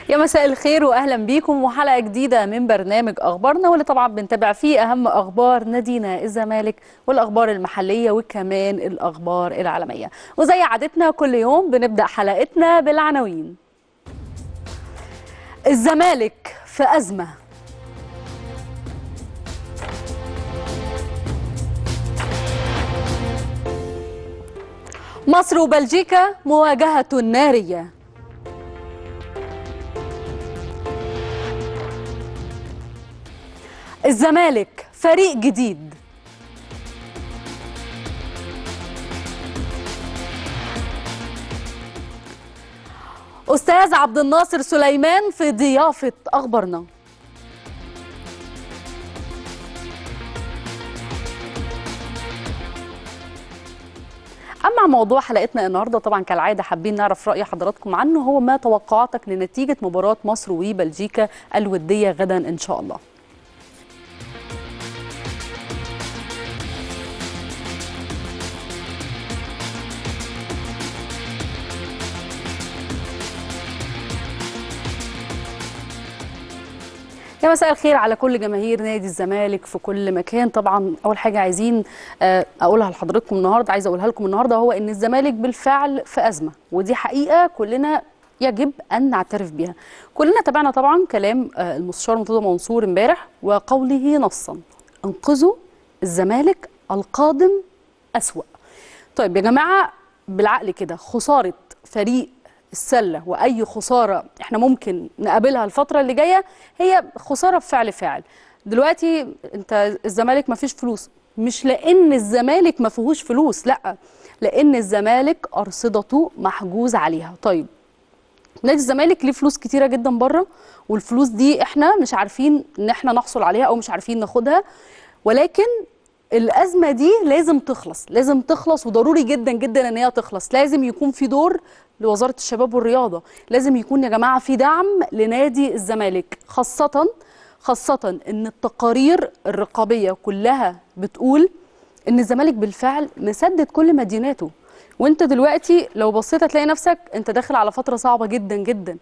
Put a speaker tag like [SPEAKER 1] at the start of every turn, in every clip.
[SPEAKER 1] يا مساء الخير واهلا بيكم وحلقه جديده من برنامج اخبارنا واللي طبعا بنتابع فيه اهم اخبار نادينا الزمالك والاخبار المحليه وكمان الاخبار العالميه وزي عادتنا كل يوم بنبدا حلقتنا بالعناوين الزمالك في ازمه مصر وبلجيكا مواجهه ناريه الزمالك فريق جديد أستاذ عبد الناصر سليمان في ضيافة أخبارنا أما موضوع حلقتنا النهاردة طبعا كالعادة حابين نعرف رأي حضراتكم عنه هو ما توقعاتك لنتيجة مباراة مصر وبلجيكا الودية غدا إن شاء الله يا مساء الخير على كل جماهير نادي الزمالك في كل مكان طبعا اول حاجه عايزين اقولها لحضراتكم النهارده عايزه اقولها لكم النهارده هو ان الزمالك بالفعل في ازمه ودي حقيقه كلنا يجب ان نعترف بها كلنا تابعنا طبعا كلام المستشار مرتضى منصور امبارح وقوله نصا انقذوا الزمالك القادم اسوا طيب يا جماعه بالعقل كده خساره فريق السله واي خساره احنا ممكن نقابلها الفتره اللي جايه هي خساره بفعل فاعل دلوقتي انت الزمالك ما فيش فلوس مش لان الزمالك ما فيهوش فلوس لا لان الزمالك ارصدته محجوز عليها طيب نادي الزمالك ليه فلوس كتيره جدا بره والفلوس دي احنا مش عارفين ان احنا نحصل عليها او مش عارفين ناخدها ولكن الازمه دي لازم تخلص لازم تخلص وضروري جدا جدا ان هي تخلص لازم يكون في دور لوزاره الشباب والرياضه لازم يكون يا جماعه في دعم لنادي الزمالك خاصه خاصه ان التقارير الرقابيه كلها بتقول ان الزمالك بالفعل مسدد كل مديوناته وانت دلوقتي لو بصيت هتلاقي نفسك انت داخل على فتره صعبه جدا جدا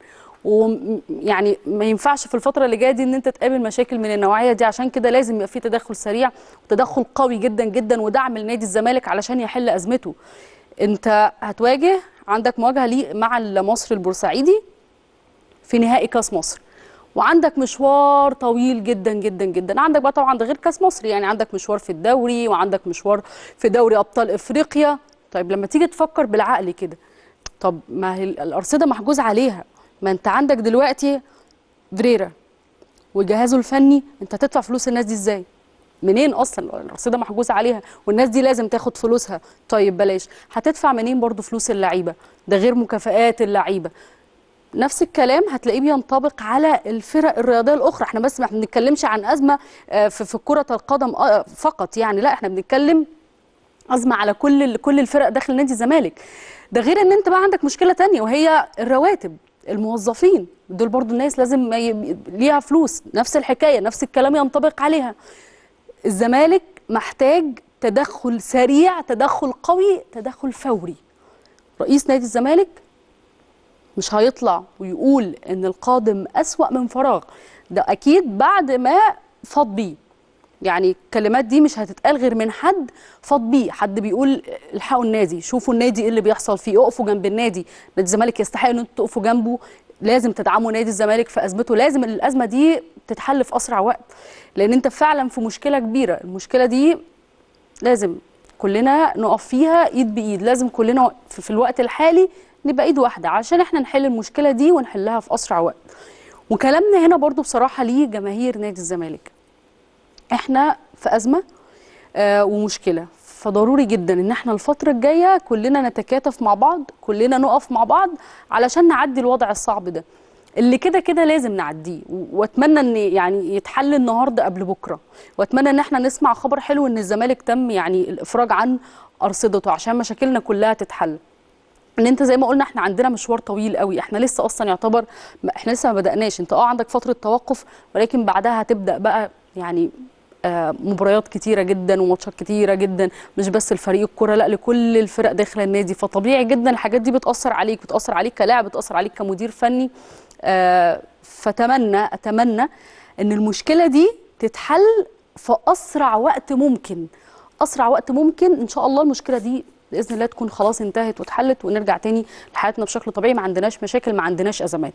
[SPEAKER 1] ويعني ما ينفعش في الفتره اللي جايه دي ان انت تقابل مشاكل من النوعيه دي عشان كده لازم يبقى في تدخل سريع وتدخل قوي جدا جدا ودعم لنادي الزمالك علشان يحل ازمته انت هتواجه عندك مواجهه ليه مع مصر البورسعيدي في نهائي كاس مصر وعندك مشوار طويل جدا جدا جدا عندك بقى طبعا ده غير كاس مصر يعني عندك مشوار في الدوري وعندك مشوار في دوري ابطال افريقيا طيب لما تيجي تفكر بالعقل كده طب ما هي الارصده محجوز عليها ما انت عندك دلوقتي فريرا وجهازه الفني انت هتدفع فلوس الناس دي ازاي منين اصلا الارصده محجوزه عليها والناس دي لازم تاخد فلوسها طيب بلاش هتدفع منين برضو فلوس اللعيبه ده غير مكافئات اللعيبه نفس الكلام هتلاقيه بينطبق على الفرق الرياضيه الاخرى احنا بس ما بنتكلمش عن ازمه في في كره القدم فقط يعني لا احنا بنتكلم ازمه على كل كل الفرق داخل نادي الزمالك ده غير ان انت بقى عندك مشكله تانية وهي الرواتب الموظفين دول برضو الناس لازم ليها فلوس نفس الحكايه نفس الكلام ينطبق عليها الزمالك محتاج تدخل سريع تدخل قوي تدخل فوري رئيس نادي الزمالك مش هيطلع ويقول ان القادم اسوا من فراغ ده اكيد بعد ما فاض بيه يعني الكلمات دي مش هتتقال غير من حد فاض بيه حد بيقول الحقوا النادي شوفوا النادي ايه اللي بيحصل فيه اقفوا جنب النادي نادي الزمالك يستحق ان انتوا تقفوا جنبه لازم تدعموا نادي الزمالك في ازمته لازم الازمه دي تتحل في اسرع وقت لان انت فعلا في مشكله كبيره المشكله دي لازم كلنا نقف فيها ايد بايد لازم كلنا في الوقت الحالي نبقى ايد واحده عشان احنا نحل المشكله دي ونحلها في اسرع وقت وكلامنا هنا برضو بصراحه ليه جماهير نادي الزمالك احنا في ازمه آه ومشكله فضروري جدا ان احنا الفتره الجايه كلنا نتكاتف مع بعض كلنا نقف مع بعض علشان نعدي الوضع الصعب ده اللي كده كده لازم نعديه واتمنى ان يعني يتحل النهارده قبل بكره واتمنى ان احنا نسمع خبر حلو ان الزمالك تم يعني الافراج عن ارصدته عشان مشاكلنا كلها تتحل ان انت زي ما قلنا احنا عندنا مشوار طويل قوي احنا لسه اصلا يعتبر احنا لسه ما بدأناش انت اه عندك فتره توقف ولكن بعدها هتبدأ بقى يعني آه، مباريات كتيره جدا وماتشات كتيره جدا مش بس الفريق الكره لا لكل الفرق داخل النادي فطبيعي جدا الحاجات دي بتاثر عليك بتاثر عليك كلاعب بتاثر عليك كمدير فني آه، فتمنى اتمنى ان المشكله دي تتحل في اسرع وقت ممكن اسرع وقت ممكن ان شاء الله المشكله دي باذن الله تكون خلاص انتهت واتحلت ونرجع تاني لحياتنا بشكل طبيعي ما عندناش مشاكل ما عندناش ازمات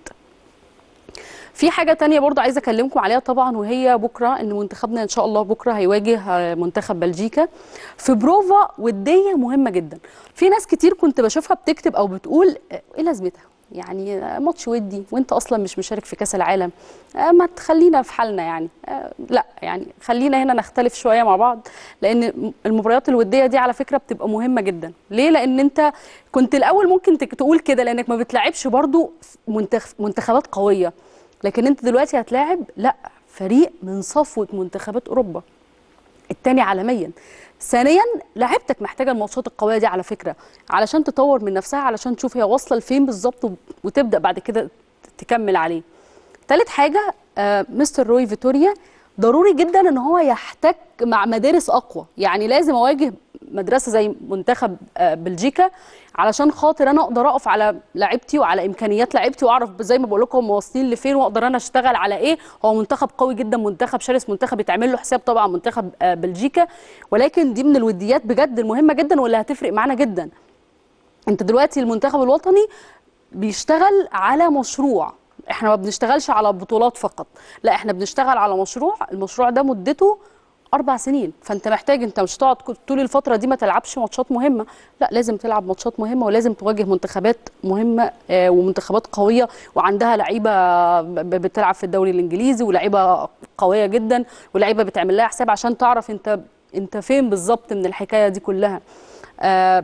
[SPEAKER 1] في حاجة تانية برضو عايزة أكلمكم عليها طبعا وهي بكرة إن منتخبنا إن شاء الله بكرة هيواجه آه، منتخب بلجيكا في بروفا ودية مهمة جدا في ناس كتير كنت بشوفها بتكتب أو بتقول آه، إيه لازمتها يعني آه، ماتش ودي وانت اصلا مش مشارك في كاس العالم آه، ما تخلينا في حالنا يعني آه، لا يعني خلينا هنا نختلف شويه مع بعض لان المباريات الوديه دي على فكره بتبقى مهمه جدا ليه لان انت كنت الاول ممكن تك- تقول كده لانك ما بتلعبش برضو منتخ- منتخبات قويه لكن انت دلوقتي هتلاعب لا فريق من صفوه منتخبات اوروبا التاني عالميا ثانيا لعيبتك محتاجه الماتشات القويه دي على فكره علشان تطور من نفسها علشان تشوف هي واصله لفين بالظبط وب- وتبدا بعد كده تكمل عليه تالت حاجه آه مستر روي فيتوريا ضروري جدا ان هو يحتك مع مدارس اقوى يعني لازم اواجه مدرسه زي منتخب آه بلجيكا علشان خاطر انا اقدر اقف على لعيبتي وعلى امكانيات لعيبتي واعرف زي ما بقول لكم هم واصلين لفين واقدر انا اشتغل على ايه هو منتخب قوي جدا منتخب شرس منتخب يتعمل له حساب طبعا منتخب آه بلجيكا ولكن دي من الوديات بجد المهمه جدا واللي هتفرق معانا جدا انت دلوقتي المنتخب الوطني بيشتغل على مشروع احنا ما بنشتغلش على بطولات فقط لا احنا بنشتغل على مشروع المشروع ده مدته اربع سنين فانت محتاج انت مش تقعد طول الفتره دي ما تلعبش ماتشات مهمه لا لازم تلعب ماتشات مهمه ولازم تواجه منتخبات مهمه آه، ومنتخبات قويه وعندها لعيبه ب- بتلعب في الدوري الانجليزي ولعيبه قويه جدا ولعيبه بتعمل لها حساب عشان تعرف انت انت فين بالظبط من الحكايه دي كلها آه،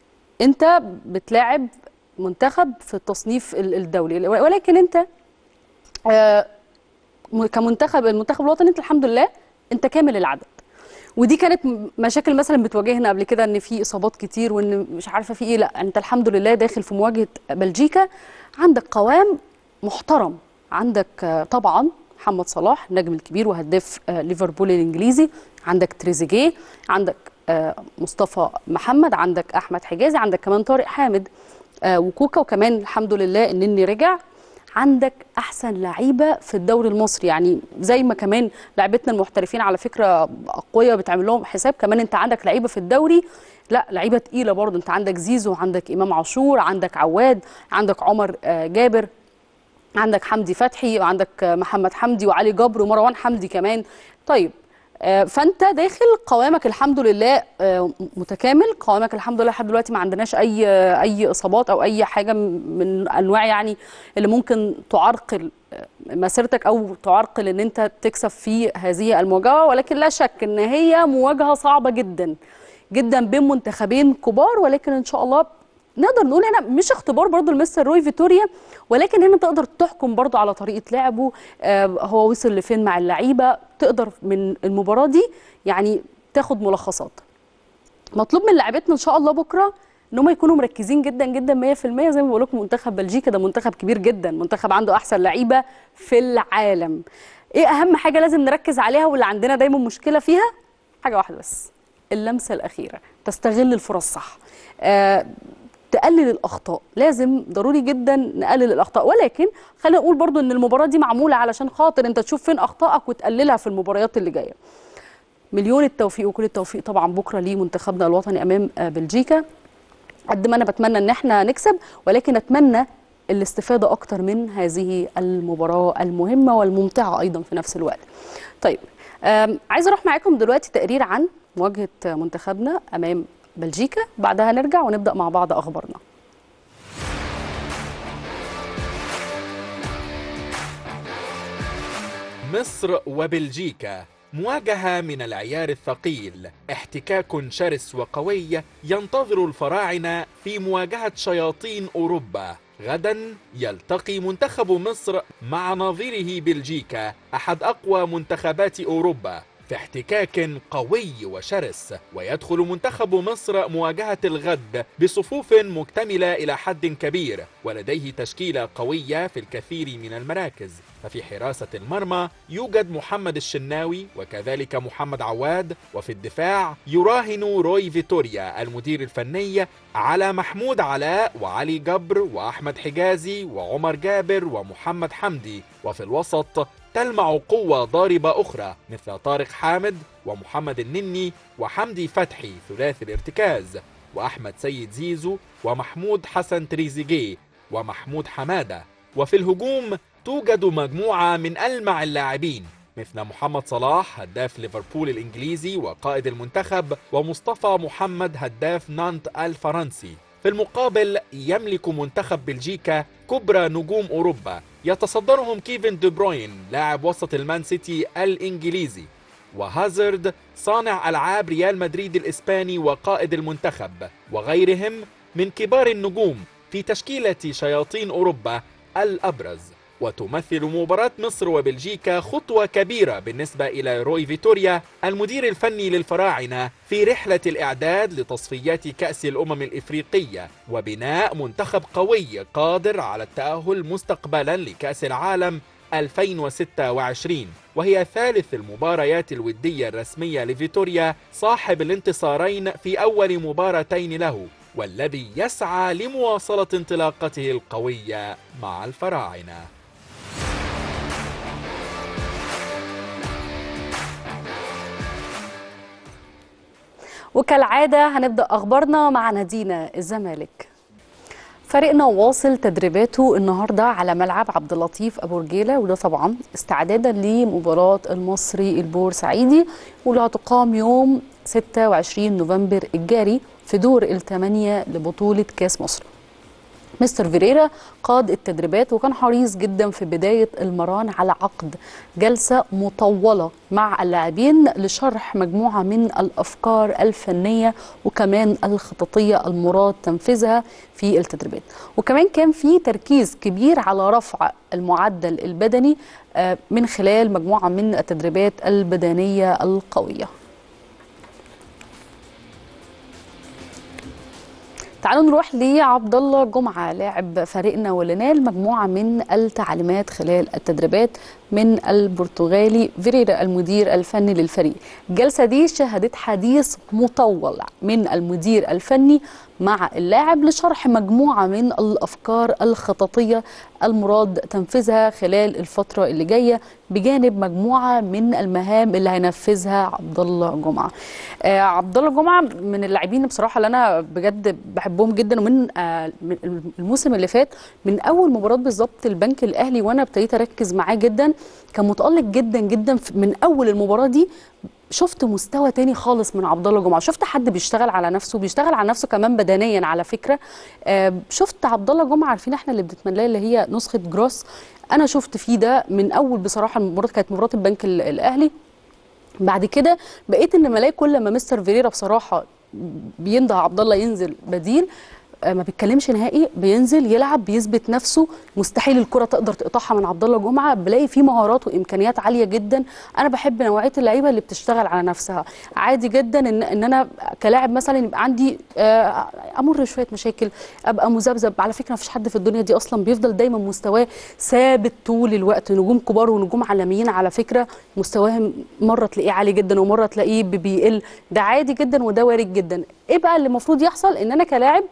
[SPEAKER 1] انت بتلاعب منتخب في التصنيف ال- الدولي ولكن انت آه، م- كمنتخب المنتخب الوطني انت الحمد لله انت كامل العدد ودي كانت م- مشاكل مثلا بتواجهنا قبل كده ان في اصابات كتير وان مش عارفه في ايه لا انت الحمد لله داخل في مواجهه بلجيكا عندك قوام محترم عندك آه، طبعا محمد صلاح النجم الكبير وهداف آه، ليفربول الانجليزي عندك تريزيجيه عندك آه، مصطفى محمد عندك احمد حجازي عندك كمان طارق حامد آه، وكوكا وكمان الحمد لله النني رجع عندك احسن لعيبه في الدوري المصري يعني زي ما كمان لعيبتنا المحترفين على فكره اقوياء بتعمل لهم حساب كمان انت عندك لعيبه في الدوري لا لعيبه تقيله برضه انت عندك زيزو عندك امام عاشور عندك عواد عندك عمر آه، جابر عندك حمدي فتحي وعندك محمد حمدي وعلي جبر ومروان حمدي كمان طيب آه، فانت داخل قوامك الحمد لله آه، متكامل قوامك الحمد لله لحد دلوقتي ما عندناش اي اي اصابات او اي حاجه من انواع يعني اللي ممكن تعرقل آه، مسيرتك او تعرقل ان انت تكسب في هذه المواجهه ولكن لا شك ان هي مواجهه صعبه جدا جدا بين منتخبين كبار ولكن ان شاء الله نقدر نقول هنا مش اختبار برضو لمستر روي فيتوريا ولكن هنا تقدر تحكم برضو على طريقه لعبه آه هو وصل لفين مع اللعيبه تقدر من المباراه دي يعني تاخد ملخصات مطلوب من لاعبتنا ان شاء الله بكره ان هم يكونوا مركزين جدا جدا 100% زي ما بقول لكم منتخب بلجيكا ده منتخب كبير جدا منتخب عنده احسن لعيبه في العالم ايه اهم حاجه لازم نركز عليها واللي عندنا دايما مشكله فيها حاجه واحده بس اللمسه الاخيره تستغل الفرص صح آه تقلل الاخطاء لازم ضروري جدا نقلل الاخطاء ولكن خلينا نقول برضو ان المباراه دي معموله علشان خاطر انت تشوف فين اخطائك وتقللها في المباريات اللي جايه مليون التوفيق وكل التوفيق طبعا بكره لمنتخبنا الوطني امام آه، بلجيكا قد ما انا بتمنى ان احنا نكسب ولكن اتمنى الاستفاده اكتر من هذه المباراه المهمه والممتعه ايضا في نفس الوقت طيب آم، عايزه اروح معاكم دلوقتي تقرير عن مواجهه منتخبنا امام بلجيكا بعدها نرجع ونبدا مع بعض اخبارنا
[SPEAKER 2] مصر وبلجيكا مواجهة من العيار الثقيل احتكاك شرس وقوي ينتظر الفراعنة في مواجهة شياطين أوروبا غدا يلتقي منتخب مصر مع نظيره بلجيكا أحد أقوى منتخبات أوروبا في احتكاك قوي وشرس ويدخل منتخب مصر مواجهة الغد بصفوف مكتملة إلى حد كبير ولديه تشكيلة قوية في الكثير من المراكز ففي حراسة المرمى يوجد محمد الشناوي وكذلك محمد عواد وفي الدفاع يراهن روي فيتوريا المدير الفني على محمود علاء وعلي جبر وأحمد حجازي وعمر جابر ومحمد حمدي وفي الوسط تلمع قوة ضاربة أخرى مثل طارق حامد ومحمد النني وحمدي فتحي ثلاثي الارتكاز وأحمد سيد زيزو ومحمود حسن تريزيجيه ومحمود حمادة وفي الهجوم توجد مجموعة من ألمع اللاعبين مثل محمد صلاح هداف ليفربول الإنجليزي وقائد المنتخب ومصطفى محمد هداف نانت الفرنسي في المقابل يملك منتخب بلجيكا كبرى نجوم أوروبا يتصدرهم كيفن دي بروين لاعب وسط المان سيتي الإنجليزي وهازارد صانع ألعاب ريال مدريد الإسباني وقائد المنتخب وغيرهم من كبار النجوم في تشكيلة شياطين أوروبا الأبرز وتمثل مباراة مصر وبلجيكا خطوة كبيرة بالنسبة إلى روي فيتوريا المدير الفني للفراعنة في رحلة الإعداد لتصفيات كأس الأمم الإفريقية وبناء منتخب قوي قادر على التأهل مستقبلا لكأس العالم 2026 وهي ثالث المباريات الودية الرسمية لفيتوريا صاحب الانتصارين في أول مباراتين له والذي يسعى لمواصلة انطلاقته القوية مع الفراعنة
[SPEAKER 1] وكالعادة هنبدأ أخبارنا مع نادينا الزمالك فريقنا واصل تدريباته النهارده على ملعب عبد اللطيف ابو رجيله وده طبعا استعدادا لمباراه المصري البورسعيدي واللي هتقام يوم 26 نوفمبر الجاري في دور الثمانيه لبطوله كاس مصر. مستر فيريرا قاد التدريبات وكان حريص جدا في بداية المران على عقد جلسة مطولة مع اللاعبين لشرح مجموعة من الأفكار الفنية وكمان الخططية المراد تنفيذها في التدريبات وكمان كان في تركيز كبير على رفع المعدل البدني من خلال مجموعة من التدريبات البدنية القوية تعالوا نروح لعبد الله جمعه لاعب فريقنا واللي نال مجموعه من التعليمات خلال التدريبات من البرتغالي فيريرا المدير الفني للفريق الجلسه دي شهدت حديث مطول من المدير الفني مع اللاعب لشرح مجموعه من الافكار الخططيه المراد تنفيذها خلال الفتره اللي جايه بجانب مجموعه من المهام اللي هينفذها عبد الله جمعه. آه عبد الله جمعه من اللاعبين بصراحه اللي انا بجد بحبهم جدا ومن آه الموسم اللي فات من اول مباراه بالظبط البنك الاهلي وانا ابتديت اركز معاه جدا كان متالق جدا جدا من اول المباراه دي شفت مستوى تاني خالص من عبد الله جمعه شفت حد بيشتغل على نفسه بيشتغل على نفسه كمان بدنيا على فكره آه شفت عبد الله جمعه عارفين احنا اللي بنتمناه اللي هي نسخه جروس انا شفت فيه ده من اول بصراحه المباراه كانت مباراه البنك الاهلي بعد كده بقيت ان ملاقي كل ما مستر فيريرا بصراحه بينده عبد الله ينزل بديل ما بيتكلمش نهائي بينزل يلعب بيثبت نفسه مستحيل الكره تقدر تقطعها من عبد الله جمعه بلاقي فيه مهارات وامكانيات عاليه جدا انا بحب نوعيه اللعيبه اللي بتشتغل على نفسها عادي جدا ان ان انا كلاعب مثلا يبقى عندي امر شويه مشاكل ابقى مذبذب على فكره مفيش حد في الدنيا دي اصلا بيفضل دايما مستواه ثابت طول الوقت نجوم كبار ونجوم عالميين على فكره مستواهم مره تلاقيه عالي جدا ومره تلاقيه بيقل ده عادي جدا وده وارد جدا ايه بقى اللي المفروض يحصل ان انا كلاعب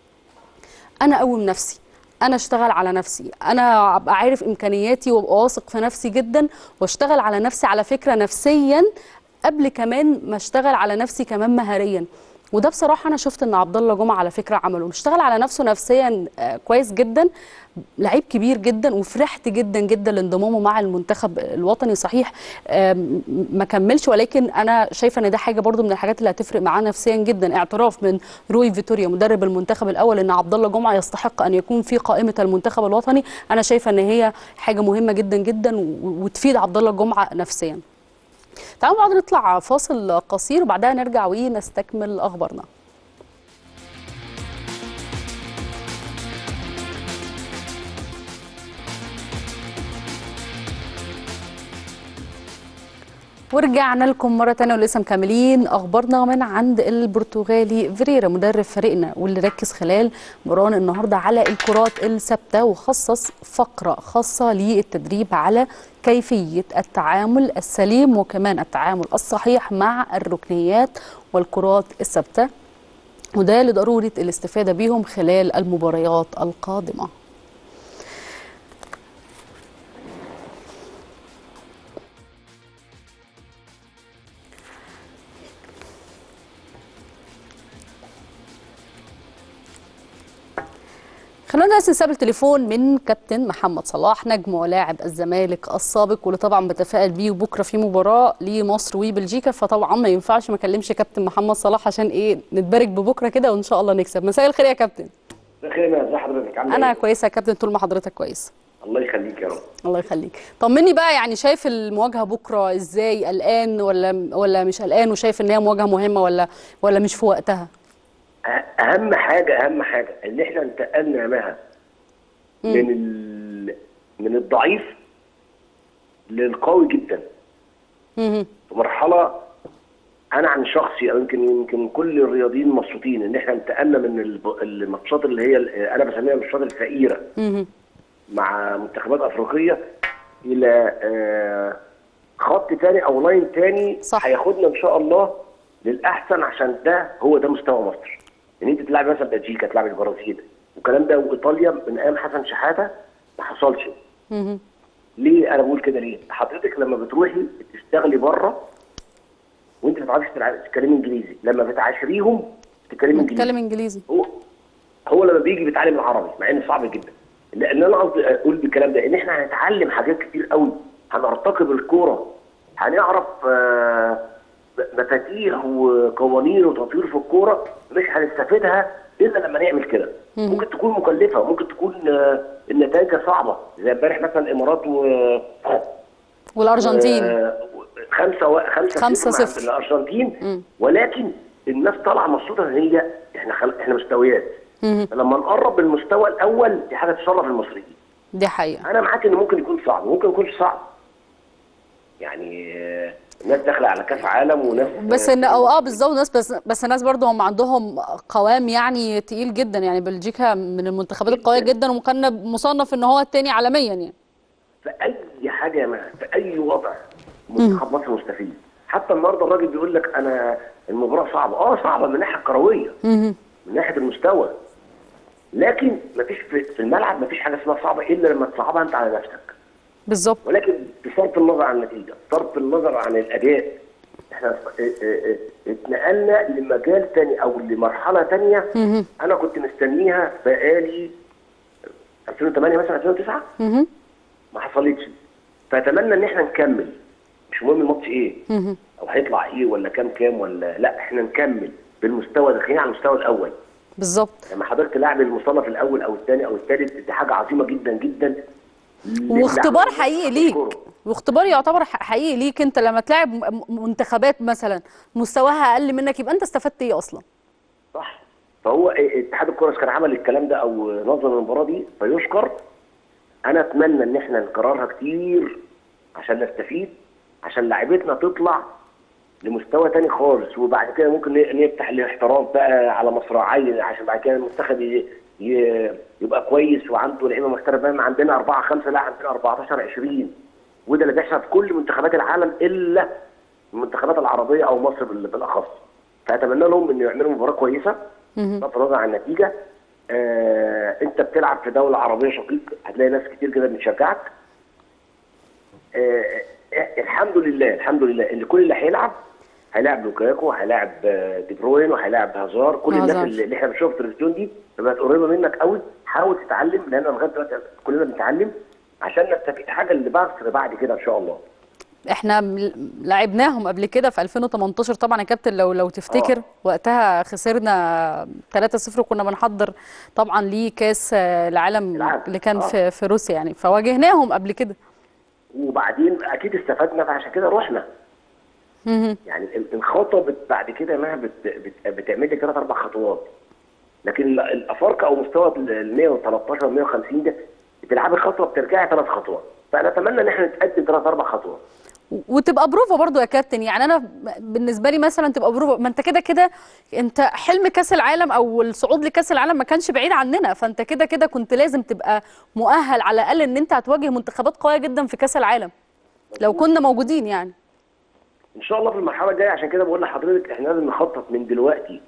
[SPEAKER 1] انا اقوم نفسي انا اشتغل على نفسي انا ابقى عارف امكانياتي وابقى واثق في نفسي جدا واشتغل على نفسي على فكره نفسيا قبل كمان ما اشتغل على نفسي كمان مهاريا وده بصراحه انا شفت ان عبد الله جمعه على فكره عمله اشتغل على نفسه نفسيا كويس جدا لعيب كبير جدا وفرحت جدا جدا لانضمامه مع المنتخب الوطني صحيح ما كملش ولكن انا شايفه ان ده حاجه برضو من الحاجات اللي هتفرق معاه نفسيا جدا اعتراف من روي فيتوريا مدرب المنتخب الاول ان عبد الله جمعه يستحق ان يكون في قائمه المنتخب الوطني انا شايفه ان هي حاجه مهمه جدا جدا وتفيد عبد الله جمعه نفسيا تعالوا بعد نطلع فاصل قصير وبعدها نرجع ونستكمل اخبارنا ورجعنا لكم مرة تانية ولسه مكملين أخبارنا من عند البرتغالي فيريرا مدرب فريقنا واللي ركز خلال مران النهاردة على الكرات الثابتة وخصص فقرة خاصة للتدريب على كيفية التعامل السليم وكمان التعامل الصحيح مع الركنيات والكرات الثابتة وده لضرورة الاستفادة بيهم خلال المباريات القادمة خلونا بس نستقبل تليفون من كابتن محمد صلاح نجم ولاعب الزمالك السابق واللي طبعا بتفائل بيه وبكره في مباراه لمصر وبلجيكا فطبعا ما ينفعش ما اكلمش كابتن محمد صلاح عشان ايه نتبارك ببكره كده وان شاء الله نكسب مساء الخير يا كابتن
[SPEAKER 3] بخير يا ازي حضرتك عامل
[SPEAKER 1] انا
[SPEAKER 3] ايه؟
[SPEAKER 1] كويسه يا كابتن طول ما حضرتك كويس
[SPEAKER 3] الله يخليك يا رب
[SPEAKER 1] الله يخليك طمني بقى يعني شايف المواجهه بكره ازاي قلقان ولا ولا مش قلقان وشايف ان هي مواجهه مهمه ولا ولا مش في وقتها
[SPEAKER 3] أه- اهم حاجه اهم حاجه ان احنا انتقلنا معاها من ال... من الضعيف للقوي جدا
[SPEAKER 1] مهم.
[SPEAKER 3] في مرحله انا عن شخصي او يمكن يمكن كل الرياضيين مبسوطين ان احنا انتقلنا من الب- الماتشات اللي هي ال- انا بسميها الماتشات الفقيره
[SPEAKER 1] مهم.
[SPEAKER 3] مع منتخبات افريقيه الى آه، خط تاني او لاين تاني
[SPEAKER 1] صح.
[SPEAKER 3] هياخدنا ان شاء الله للاحسن عشان ده هو ده مستوى مصر ان انت تلعب مثلا بلجيكا تلعب البرازيل والكلام ده وايطاليا من ايام حسن شحاته ما حصلش
[SPEAKER 1] مهم.
[SPEAKER 3] ليه انا بقول كده ليه حضرتك لما بتروحي تشتغلي بره وانت ما بتعرفيش تلع- تتكلمي انجليزي لما بتعاشريهم تتكلمي انجليزي
[SPEAKER 1] بتكلم انجليزي
[SPEAKER 3] هو هو لما بيجي بيتعلم العربي مع انه صعب جدا لان انا قصدي اقول بالكلام ده ان احنا هنتعلم حاجات كتير قوي هنرتقي بالكوره هنعرف آه، مفاتيح وقوانين وتطوير في الكوره مش هنستفيدها الا لما نعمل كده ممكن تكون مكلفه ممكن تكون آه، النتائج صعبه زي امبارح مثلا الامارات و
[SPEAKER 1] والارجنتين
[SPEAKER 3] آه، خمسة و... خمسة,
[SPEAKER 1] خمسة
[SPEAKER 3] صفر مع
[SPEAKER 1] صفر.
[SPEAKER 3] الأرجنتين ولكن الناس طالعة مبسوطة إن هي إحنا خل... إحنا مستويات
[SPEAKER 1] مهم.
[SPEAKER 3] لما نقرب بالمستوى الأول دي حاجة تشرف المصريين
[SPEAKER 1] دي حقيقه
[SPEAKER 3] أنا معاك إن ممكن يكون صعب ممكن يكون صعب يعني آه، الناس داخلة على كأس عالم وناس
[SPEAKER 1] بس ان او اه بالظبط ناس بس بس الناس برضه هم عندهم قوام يعني تقيل جدا يعني بلجيكا من المنتخبات القويه جدا وكان مصنف ان هو الثاني عالميا يعني
[SPEAKER 3] في أي حاجة يا مان في أي وضع منتخب مصر مستفيد حتى النهارده الراجل بيقول لك أنا المباراة صعبة أه صعبة من الناحية الكروية
[SPEAKER 1] مهم.
[SPEAKER 3] من ناحيه المستوى لكن مفيش في في الملعب مفيش حاجه اسمها صعبه الا لما تصعبها انت على نفسك
[SPEAKER 1] بالظبط
[SPEAKER 3] ولكن بصرف النظر عن النتيجه بصرف النظر عن الاداء احنا اه- اه- اه اتنقلنا لمجال تاني او لمرحله تانية انا كنت مستنيها بقالي 2008 مثلا 2009
[SPEAKER 1] مهم.
[SPEAKER 3] ما حصلتش فاتمنى ان احنا نكمل مش مهم الماتش ايه
[SPEAKER 1] مهم.
[SPEAKER 3] او هيطلع ايه ولا كام كام ولا لا احنا نكمل بالمستوى داخلين على المستوى الاول
[SPEAKER 1] بالظبط
[SPEAKER 3] لما حضرتك تلعب المصنف الاول او الثاني او الثالث دي حاجه عظيمه جدا جدا
[SPEAKER 1] واختبار
[SPEAKER 3] للعب
[SPEAKER 1] حقيقي ليك
[SPEAKER 3] الكرة.
[SPEAKER 1] واختبار يعتبر ح- حقيقي ليك انت لما تلعب م- منتخبات مثلا مستواها اقل منك يبقى انت استفدت ايه اصلا
[SPEAKER 3] صح فهو اتحاد الكره كان عمل الكلام ده او نظم المباراه دي فيشكر انا اتمنى ان احنا نكررها كتير عشان نستفيد عشان لعيبتنا تطلع لمستوى تاني خالص وبعد كده ممكن ن- نفتح الاحتراف بقى على مصراعي عشان بعد كده المنتخب ي- ي- يبقى كويس وعنده لعيبه محترفه ما عندنا اربعه خمسه لا عندنا 14 20 وده اللي بيحصل في كل منتخبات العالم الا المنتخبات العربيه او مصر بال- بالاخص فاتمنى لهم ان يعملوا مباراه كويسه بغض النظر عن النتيجه آه انت بتلعب في دوله عربيه شقيق هتلاقي ناس كتير جدا بتشجعك آه آه، الحمد لله الحمد لله ان كل اللي هيلعب هيلاعب لوكاكو هيلاعب آه، دي بروين وهيلاعب هازار كل الناس
[SPEAKER 1] هازار.
[SPEAKER 3] اللي اللي احنا بنشوفها في التلفزيون دي بقت قريبه منك قوي حاول تتعلم لان لغايه دلوقتي كلنا بنتعلم عشان نستفيد حاجه اللي بعد بعد كده ان شاء الله
[SPEAKER 1] احنا م- لعبناهم قبل كده في 2018 طبعا يا كابتن لو لو تفتكر
[SPEAKER 3] آه.
[SPEAKER 1] وقتها خسرنا 3-0 وكنا بنحضر طبعا لكاس آه، العالم
[SPEAKER 3] العالم.
[SPEAKER 1] اللي كان
[SPEAKER 3] آه.
[SPEAKER 1] في في روسيا يعني فواجهناهم قبل كده
[SPEAKER 3] وبعدين اكيد استفدنا فعشان كده رحنا
[SPEAKER 1] مهم.
[SPEAKER 3] يعني ال- الخطوه بت بعد كده ما بت بت بتعمل لك ثلاث اربع خطوات لكن ال- الافارقه او مستوى ال 113 150 ده بتلعبي خطوه بترجعي ثلاث خطوات فانا اتمنى ان احنا نتقدم ثلاث اربع خطوات
[SPEAKER 1] وتبقى بروفا برضو يا كابتن يعني انا بالنسبه لي مثلا تبقى بروفا ما انت كده كده انت حلم كاس العالم او الصعود لكاس العالم ما كانش بعيد عننا فانت كده كده كنت لازم تبقى مؤهل على الاقل ان انت هتواجه منتخبات قويه جدا في كاس العالم لو كنا موجودين يعني
[SPEAKER 3] ان شاء الله في المرحله الجايه عشان كده بقول لحضرتك احنا لازم نخطط من دلوقتي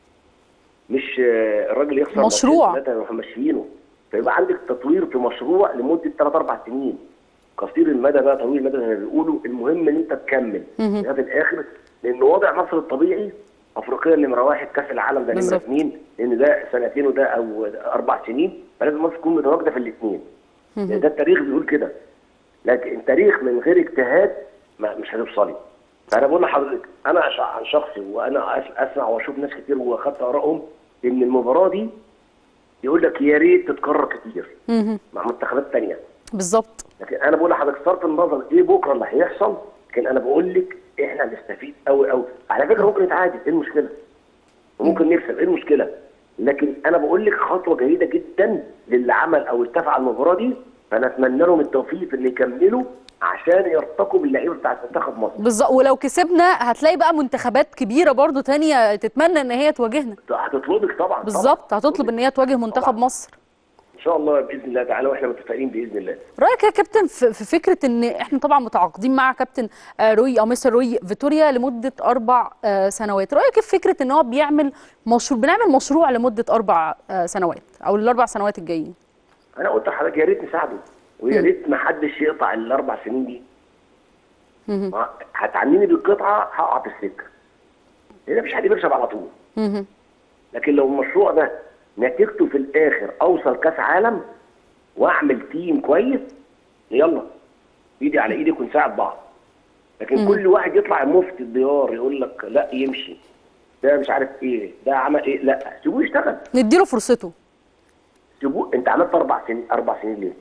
[SPEAKER 3] مش آه، الراجل يخسر
[SPEAKER 1] مشروع.
[SPEAKER 3] ماتشين ثلاثة نروح ماشيينه فيبقى عندك تطوير في مشروع لمده ثلاث اربع سنين قصير المدى بقى طويل المدى زي ما بيقولوا المهم ان انت تكمل لغايه الاخر لان وضع مصر الطبيعي افريقيا نمره واحد كاس العالم ده نمره
[SPEAKER 1] بالظبط.
[SPEAKER 3] اثنين لان ده سنتين وده او اربع سنين فلازم مصر تكون متواجده في الاثنين ده التاريخ بيقول كده لكن التاريخ من غير اجتهاد ما مش هتوصلي فانا بقول لحضرتك انا عش- عن شخصي وانا أس- اسمع واشوف ناس كتير واخدت ارائهم ان المباراه دي يقول لك يا ريت تتكرر كتير مع منتخبات تانية
[SPEAKER 1] بالظبط
[SPEAKER 3] لكن انا بقول لحضرتك صرف النظر ايه بكره اللي هيحصل لكن انا بقول لك احنا هنستفيد قوي قوي على فكره ممكن نتعادل ايه المشكله؟ وممكن نكسب ايه المشكله؟ لكن انا بقول لك خطوه جيده جدا للي عمل او اتفق على المباراه دي فانا اتمنى لهم التوفيق في ان يكملوا عشان يرتقوا باللعيبه بتاعت منتخب مصر
[SPEAKER 1] بالظبط ولو كسبنا هتلاقي بقى منتخبات كبيره برضو تانية تتمنى ان هي تواجهنا
[SPEAKER 3] هتطلبك طبعا
[SPEAKER 1] بالظبط
[SPEAKER 3] طبعاً.
[SPEAKER 1] هتطلب ان هي تواجه منتخب
[SPEAKER 3] طبعاً.
[SPEAKER 1] مصر
[SPEAKER 3] ان شاء الله باذن الله تعالى واحنا متفائلين باذن الله
[SPEAKER 1] رايك يا كابتن في في فكره ان احنا طبعا متعاقدين مع كابتن آه، روي او مستر روي فيتوريا لمده اربع آه، سنوات رايك في فكره ان هو بيعمل مشروع بنعمل مشروع لمده اربع آه، سنوات او الاربع سنوات الجايين
[SPEAKER 3] انا قلت لحضرتك يا ريت نساعده ويا ريت ما حدش يقطع الاربع سنين دي ما- هتعنيني بالقطعه هقع في السكه لان مفيش حد بيكسب على طول لكن لو المشروع ده نتيجته في الاخر اوصل كاس عالم واعمل تيم كويس يلا ايدي على ايدك ونساعد بعض لكن كل واحد يطلع مفتي الديار يقول لك لا يمشي ده مش عارف ايه ده عمل ايه لا سيبوه يشتغل
[SPEAKER 1] نديله فرصته
[SPEAKER 3] سيبوه انت عملت اربع سنين اربع سنين ليه؟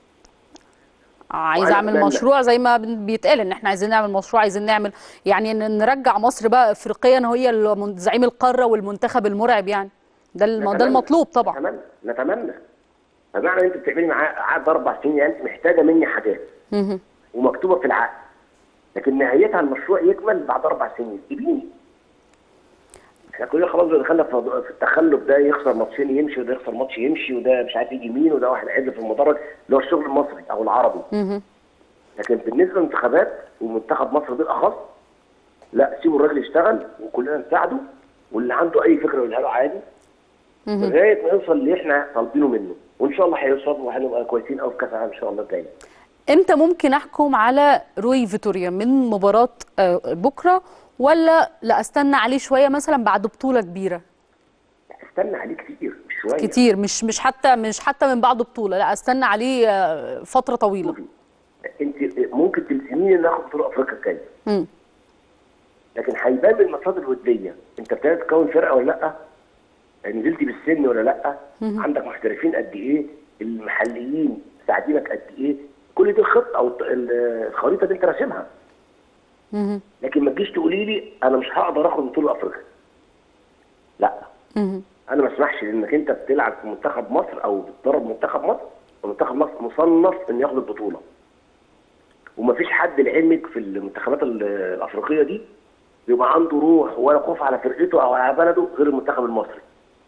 [SPEAKER 1] عايز
[SPEAKER 3] وأنا
[SPEAKER 1] اعمل
[SPEAKER 3] أتمنى-
[SPEAKER 1] مشروع زي ما بن- بيتقال ان احنا عايزين نعمل مشروع عايزين نعمل يعني ن- نرجع مصر بقى افريقيا هي المن- زعيم القاره والمنتخب المرعب يعني ده الم- ده
[SPEAKER 3] نتمنى.
[SPEAKER 1] المطلوب طبعا
[SPEAKER 3] نتمنى نتمنى فمعنى انت بتعملي معاه عقد اربع سنين يعني انت محتاجه مني حاجات ومكتوبه في العقد لكن نهايتها المشروع يكمل بعد اربع سنين سيبيني احنا كلنا خلاص دخلنا في موضوع- في التخلف ده يخسر ماتشين يمشي وده يخسر ماتش يمشي وده مش عارف يجي مين وده واحد عدل في المدرج اللي هو الشغل المصري او العربي لكن بالنسبه للمنتخبات ومنتخب مصر بالاخص لا سيبوا الراجل يشتغل وكلنا نساعده واللي عنده اي فكره يقولها له عادي لغايه ما يوصل اللي احنا طالبينه منه وان شاء الله هيوصل وهنبقى كويسين قوي في كاس العالم ان شاء الله الجاي
[SPEAKER 1] امتى ممكن احكم على روي فيتوريا من مباراة آه، بكرة ولا لا استنى عليه شوية مثلا بعد بطولة كبيرة
[SPEAKER 3] استنى عليه كتير مش شويه
[SPEAKER 1] كتير مش مش حتى مش حتى من بعد بطولة لا استنى عليه آه، فترة طويلة
[SPEAKER 3] انت ممكن تلزميني ان اخد بطوله افريقيا الجايه
[SPEAKER 1] مم.
[SPEAKER 3] لكن هيبان من الماتشات الوديه انت ابتديت تكون فرقه ولا لا نزلتي بالسن ولا لا عندك محترفين قد ايه المحليين مساعدينك قد ايه كل دي الخطه او الط- ال- الخريطه اللي انت راسمها لكن ما تجيش تقولي لي انا مش هقدر اخد بطوله افريقيا لا انا ما اسمحش لانك انت بتلعب في منتخب مصر او بتدرب منتخب مصر ومنتخب مصر مصنف ان ياخد البطوله ومفيش حد لعلمك في المنتخبات ال- الافريقيه دي بيبقى عنده روح ولا خوف على فرقته او على بلده غير المنتخب المصري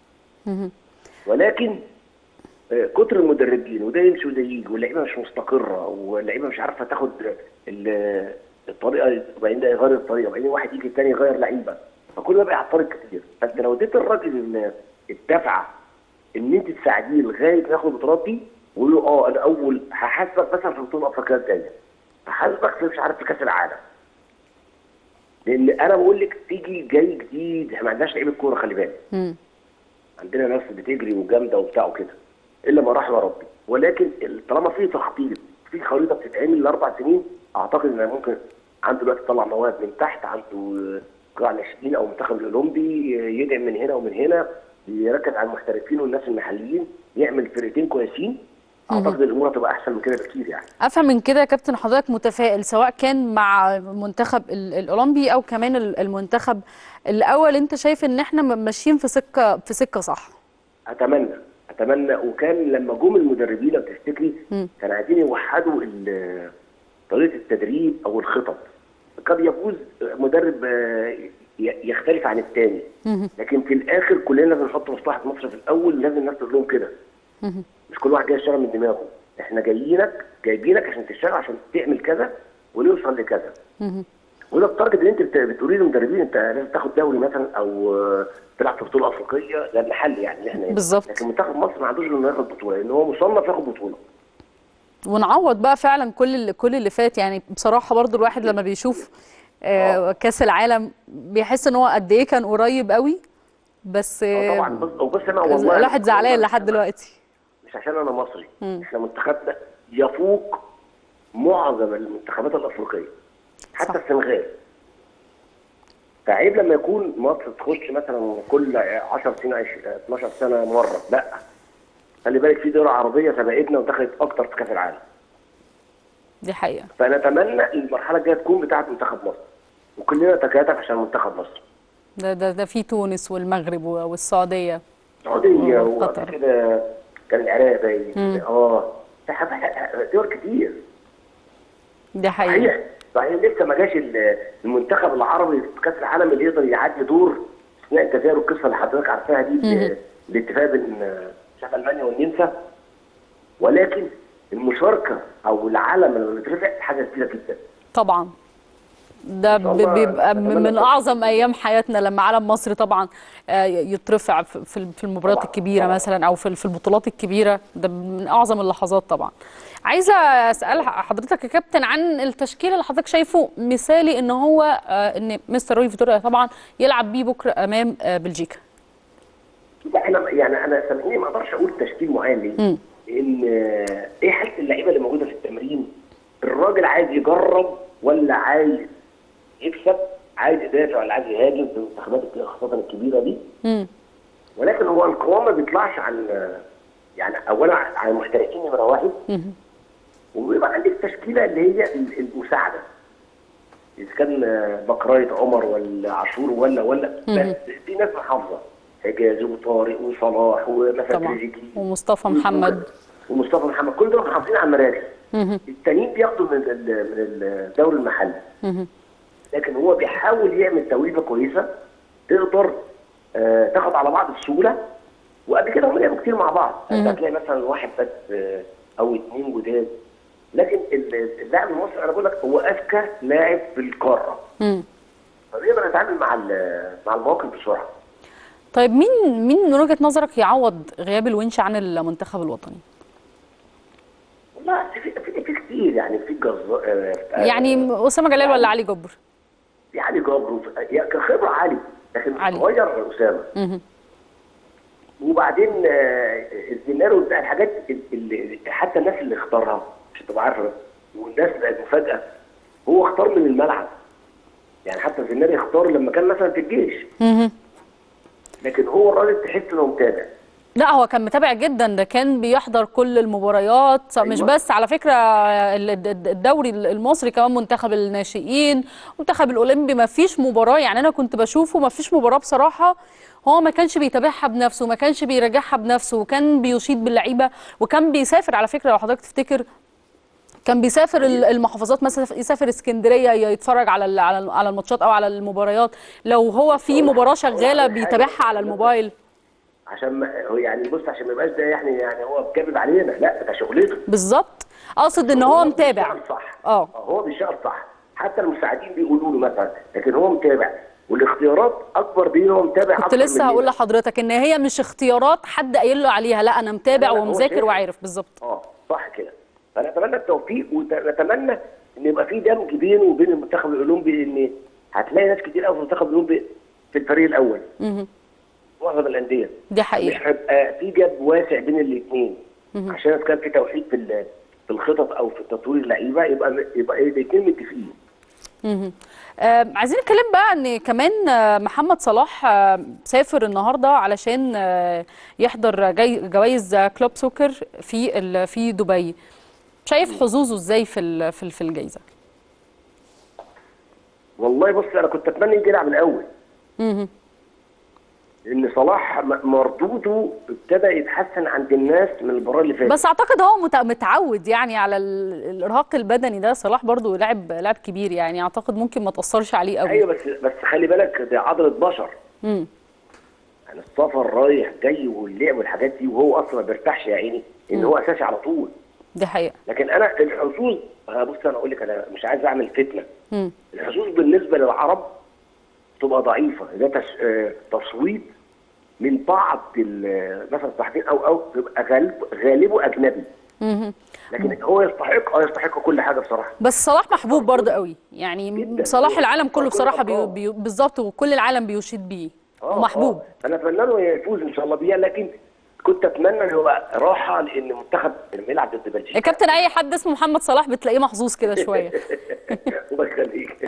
[SPEAKER 3] ولكن آه، كتر المدربين وده يمشي وده يجي واللعيبه مش مستقره واللعيبه مش عارفه تاخد ال- الطريقه وبعدين ده يغير الطريقه وبعدين واحد يجي الثاني يغير لعيبه فكل ده بيعطلك كتير فانت لو اديت الراجل ال- الدفعه ان انت تساعديه لغايه ما ياخد البطولات دي ويقول له اه انا اول هحاسبك مثلا في بطوله افريقيا الجايه هحاسبك في مش عارف في كاس العالم لان انا بقول لك تيجي جاي جديد احنا ما عندناش لعيبه كوره خلي بالك
[SPEAKER 1] مم.
[SPEAKER 3] عندنا ناس بتجري وجامده وبتاع وكده الا ما رحم ربي ولكن ال- طالما في تخطيط في خريطه بتتعمل لاربع سنين اعتقد ان ممكن عنده دلوقتي يطلع مواد من تحت عنده قطاع الناشئين او المنتخب الاولمبي يدعم من هنا ومن هنا يركز على المحترفين والناس المحليين يعمل فرقتين كويسين اعتقد الامور هتبقى احسن من كده بكتير يعني
[SPEAKER 1] افهم من كده يا كابتن حضرتك متفائل سواء كان مع المنتخب ال- الاولمبي او كمان ال- المنتخب الاول انت شايف ان احنا م- ماشيين في سكة في سكة صح
[SPEAKER 3] اتمنى اتمنى وكان لما جم المدربين لو تفتكري كان عايزين يوحدوا ال- طريقه التدريب او الخطط قد يجوز مدرب آه، ي- يختلف عن الثاني لكن في الاخر كلنا لازم نحط مصلحه مصر في الاول لازم الناس تقول لهم كده مش كل واحد جاي يشتغل من دماغه احنا جايينك جايبينك عشان تشتغل عشان تعمل كذا ونوصل لكذا وده التارجت اللي انت بت- بتقوليه للمدربين انت لازم تاخد دوري مثلا او آه، تلعب في بطوله افريقيه ده المحل يعني اللي احنا هنا.
[SPEAKER 1] بالظبط.
[SPEAKER 3] لكن منتخب مصر ما عندوش غير انه ياخد بطوله لان هو مصنف ياخد بطوله
[SPEAKER 1] ونعوض بقى فعلا كل اللي كل اللي فات يعني بصراحه برضو الواحد لما بيشوف آه كاس العالم بيحس ان هو قد ايه كان قريب قوي بس
[SPEAKER 3] اه
[SPEAKER 1] آه
[SPEAKER 3] طبعا بص وبص انا والله
[SPEAKER 1] الواحد زعلان لحد دلوقتي
[SPEAKER 3] مش عشان انا مصري احنا منتخبنا يفوق معظم المنتخبات الافريقيه حتى
[SPEAKER 1] صح.
[SPEAKER 3] السنغال فعيب لما يكون مصر تخش مثلا كل 10 سنين 20 12 سنه مره لا خلي بالك في دول عربيه سبقتنا ودخلت اكتر في كاس العالم
[SPEAKER 1] دي حقيقه
[SPEAKER 3] فنتمنى المرحله الجايه تكون بتاعه منتخب مصر وكلنا نتكاتف عشان منتخب مصر
[SPEAKER 1] ده ده ده في تونس والمغرب والسعوديه
[SPEAKER 3] السعوديه
[SPEAKER 1] وقطر.
[SPEAKER 3] وقبل كده كان العراق باين اه في حاجات- دول كتير
[SPEAKER 1] دي حقيقه
[SPEAKER 3] صحيح صحيح لسه ما جاش ال- المنتخب العربي في كاس العالم اللي يقدر يعدي دور اثناء الجزائر والقصه اللي حضرتك عارفاها دي ال- الاتفاق بين آه، مش عارف المانيا والنمسا ولكن المشاركه او العلم لما بيترفع حاجه كبيره جدا
[SPEAKER 1] طبعا ده
[SPEAKER 3] إن شاء الله
[SPEAKER 1] ب- بيبقى
[SPEAKER 3] نتمنى
[SPEAKER 1] من
[SPEAKER 3] طبعاً.
[SPEAKER 1] اعظم ايام حياتنا لما علم مصر طبعا آه، يترفع في في- في المباريات
[SPEAKER 3] طبعاً،
[SPEAKER 1] الكبيره
[SPEAKER 3] طبعاً.
[SPEAKER 1] مثلا او في في البطولات الكبيره ده من اعظم اللحظات طبعا عايزه اسال حضرتك يا كابتن عن التشكيل اللي حضرتك شايفه مثالي ان هو آه، ان مستر روي فيتوريا طبعا يلعب بيه بكره امام آه، بلجيكا
[SPEAKER 3] لا انا يعني انا سامحني ما اقدرش اقول تشكيل معين ليه؟ لان آه، ايه حاله اللعيبه اللي موجوده في التمرين؟ الراجل عايز يجرب ولا عايز يكسب؟ عايز يدافع ولا عايز يهاجم في المنتخبات الك- خاصه الكبيره دي؟
[SPEAKER 1] مم.
[SPEAKER 3] ولكن هو القوام ما بيطلعش عن آه، يعني اولا عن المحترفين نمره واحد وبيبقى عندك تشكيله اللي هي ال- المساعده اذا كان آه، بكرايه عمر ولا عاشور ولا ولا بس في ناس محافظه حجازي وطارق وصلاح ومثلا
[SPEAKER 1] طبعا
[SPEAKER 3] تريزيكي
[SPEAKER 1] ومصطفى محمد
[SPEAKER 3] ومصطفى محمد كل دول محافظين على المراكز التانيين بياخدوا من ال- من الدوري المحلي لكن هو بيحاول يعمل توليفه كويسه تقدر آه، تاخد على بعض بسهوله وقبل كده هم لعبوا كتير مع بعض انت هتلاقي مثلا واحد بس آه، او اثنين جداد لكن ال- اللاعب المصري انا بقول لك هو اذكى لاعب في القاره
[SPEAKER 1] مم.
[SPEAKER 3] فبيقدر يتعامل مع ال- مع المواقف بسرعه
[SPEAKER 1] طيب مين مين من وجهه نظرك يعوض غياب الونش عن المنتخب الوطني
[SPEAKER 3] والله في في, في كتير يعني في جزار
[SPEAKER 1] يعني اسامه جلال ولا علي جبر
[SPEAKER 3] في علي جبر وفي- يعني كخبره عالي لكن
[SPEAKER 1] علي.
[SPEAKER 3] صغير اسامه وبعدين آه، الزنار وبتاع الحاجات اللي حتى الناس اللي اختارها مش هتبقى عارفه والناس بقت مفاجاه هو اختار من الملعب يعني حتى الزنار يختار لما كان مثلا في الجيش لكن هو الراجل تحس انه متابع
[SPEAKER 1] لا هو كان متابع جدا ده كان بيحضر كل المباريات مش
[SPEAKER 3] أيوة.
[SPEAKER 1] بس على فكرة ال- ال- الدوري المصري كمان منتخب الناشئين منتخب الأولمبي ما فيش مباراة يعني أنا كنت بشوفه ما فيش مباراة بصراحة هو ما كانش بيتابعها بنفسه ما كانش بيراجعها بنفسه وكان بيشيد باللعيبة وكان بيسافر على فكرة لو حضرتك تفتكر كان بيسافر ال- المحافظات مثلا يسافر اسكندريه يتفرج على ال- على ال- على الماتشات او على المباريات لو هو في مباراه شغاله بيتابعها على الموبايل
[SPEAKER 3] عشان ما هو يعني بص عشان ما يبقاش ده يعني يعني هو بيكذب علينا لا ده شغلته
[SPEAKER 1] بالظبط اقصد ان هو متابع
[SPEAKER 3] بيشتغل صح
[SPEAKER 1] اه
[SPEAKER 3] هو بيشتغل صح حتى المساعدين بيقولوا له مثلا لكن هو متابع والاختيارات اكبر دي هو متابع
[SPEAKER 1] كنت
[SPEAKER 3] أكتر
[SPEAKER 1] لسه
[SPEAKER 3] مننا.
[SPEAKER 1] هيقول لحضرتك ان هي مش اختيارات حد قايل له عليها لا انا متابع
[SPEAKER 3] لا، لا، هو
[SPEAKER 1] ومذاكر
[SPEAKER 3] شايف.
[SPEAKER 1] وعارف بالظبط
[SPEAKER 3] اه صح كده فنتمنى التوفيق ونتمنى ان يبقى في دمج بينه وبين المنتخب الاولمبي ان هتلاقي ناس كتير قوي في المنتخب الاولمبي في الفريق الاول معظم الانديه
[SPEAKER 1] دي
[SPEAKER 3] مش
[SPEAKER 1] حقيقه
[SPEAKER 3] هيبقى في جاب واسع بين الاثنين عشان إذا كان في توحيد في ال- في الخطط او في تطوير اللعيبه يبقى يبقى ايه الاثنين متفقين
[SPEAKER 1] آه عايزين نتكلم بقى ان كمان آه محمد صلاح آه سافر النهارده علشان آه يحضر جاي جوائز كلوب سوكر في ال- في دبي شايف حظوظه ازاي في ال- في ال- في الجائزه
[SPEAKER 3] والله بص انا كنت اتمنى يجي يلعب الاول ان صلاح م- مردوده ابتدى يتحسن عند الناس من المباراه اللي فاتت
[SPEAKER 1] بس اعتقد هو مت- متعود يعني على ال- الارهاق البدني ده صلاح برضو لعب لعب كبير يعني اعتقد ممكن ما تاثرش عليه قوي
[SPEAKER 3] ايوه بس بس خلي بالك ده عضله بشر
[SPEAKER 1] امم
[SPEAKER 3] يعني السفر رايح جاي واللعب والحاجات دي وهو اصلا ما بيرتاحش يا عيني ان هو اساسي على طول
[SPEAKER 1] دي حقيقه
[SPEAKER 3] لكن انا الحظوظ آه، بص انا اقول لك انا مش عايز اعمل فتنه
[SPEAKER 1] امم
[SPEAKER 3] الحظوظ بالنسبه للعرب تبقى ضعيفه ده تس- آه، تصويت من بعض ال- مثلا الصحفيين او او بيبقى غالب غالبه اجنبي
[SPEAKER 1] مهم.
[SPEAKER 3] لكن هو يستحق اه يستحق كل حاجه بصراحه
[SPEAKER 1] بس صلاح محبوب برضه قوي يعني
[SPEAKER 3] جداً.
[SPEAKER 1] صلاح العالم كله
[SPEAKER 3] كل
[SPEAKER 1] بصراحه بي
[SPEAKER 3] الأرقام.
[SPEAKER 1] بي بالظبط وكل العالم بيشيد بيه
[SPEAKER 3] آه،
[SPEAKER 1] ومحبوب
[SPEAKER 3] آه. انا اتمنى له يفوز ان شاء الله بيها لكن كنت اتمنى ان هو راحه لان المنتخب لما يلعب ضد بلجيكا
[SPEAKER 1] يا كابتن اي حد اسمه محمد صلاح بتلاقيه محظوظ كده شويه
[SPEAKER 3] الله يخليك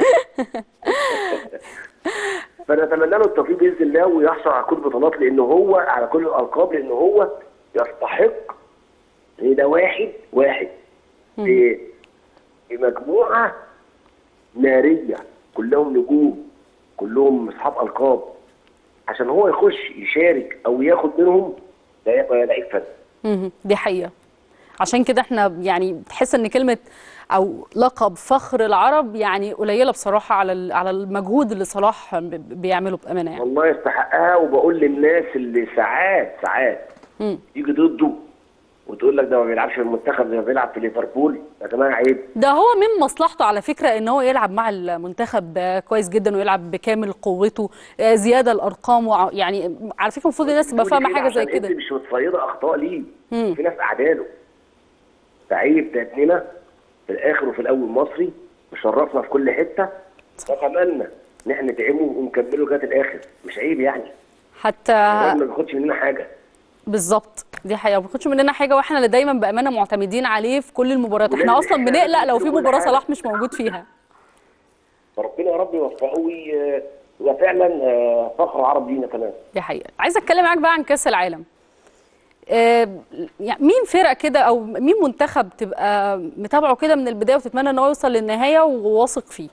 [SPEAKER 3] فانا اتمنى له التوفيق باذن الله ويحصل على كل البطولات لان هو على كل الالقاب لان هو يستحق إن ده واحد واحد في في مجموعه ناريه كلهم نجوم كلهم اصحاب القاب عشان هو يخش يشارك او ياخد منهم ده يبقى لعيب فن
[SPEAKER 1] مهم. دي حقيقه عشان كده احنا يعني تحس ان كلمه او لقب فخر العرب يعني قليله بصراحه على ال- على المجهود اللي صلاح ب- بيعمله بامانه يعني
[SPEAKER 3] والله يستحقها وبقول للناس اللي ساعات ساعات
[SPEAKER 1] مم.
[SPEAKER 3] تيجي ضده وتقول لك ده ما بيلعبش في المنتخب ده بيلعب في ليفربول يا جماعه عيب
[SPEAKER 1] ده هو من مصلحته على فكرة ان هو يلعب مع المنتخب آه، كويس جدا ويلعب بكامل قوته آه، زيادة الارقام وع- يعني على فكرة المفروض الناس تبقى
[SPEAKER 3] بتقولي
[SPEAKER 1] فاهمة حاجة زي
[SPEAKER 3] عشان
[SPEAKER 1] كده
[SPEAKER 3] انت مش متصيده اخطاء ليه
[SPEAKER 1] مم.
[SPEAKER 3] في ناس قعداله فعيب ده ابننا في الاخر وفي الاول مصري مشرفنا في كل حته نتمنى ان احنا ندعمه ونكمله لغايه الاخر مش عيب يعني
[SPEAKER 1] حتى
[SPEAKER 3] ما بياخدش مننا حاجه
[SPEAKER 1] بالظبط دي حقيقة ما بياخدش مننا حاجة واحنا اللي دايما بأمانة معتمدين عليه في كل المباريات احنا
[SPEAKER 3] ولازم
[SPEAKER 1] اصلا
[SPEAKER 3] إحنا
[SPEAKER 1] بنقلق لو في
[SPEAKER 3] نعمل كل
[SPEAKER 1] مباراة
[SPEAKER 3] حاجة.
[SPEAKER 1] صلاح مش موجود فيها
[SPEAKER 3] فربنا يا رب يوفقه وي- ويبقى فعلا آه، فخر عرب لينا كمان
[SPEAKER 1] دي حقيقة عايزة اتكلم معاك بقى عن كأس العالم آه، يعني مين فرق كده او مين منتخب تبقى متابعه كده من البداية وتتمنى ان هو يوصل للنهاية وواثق فيه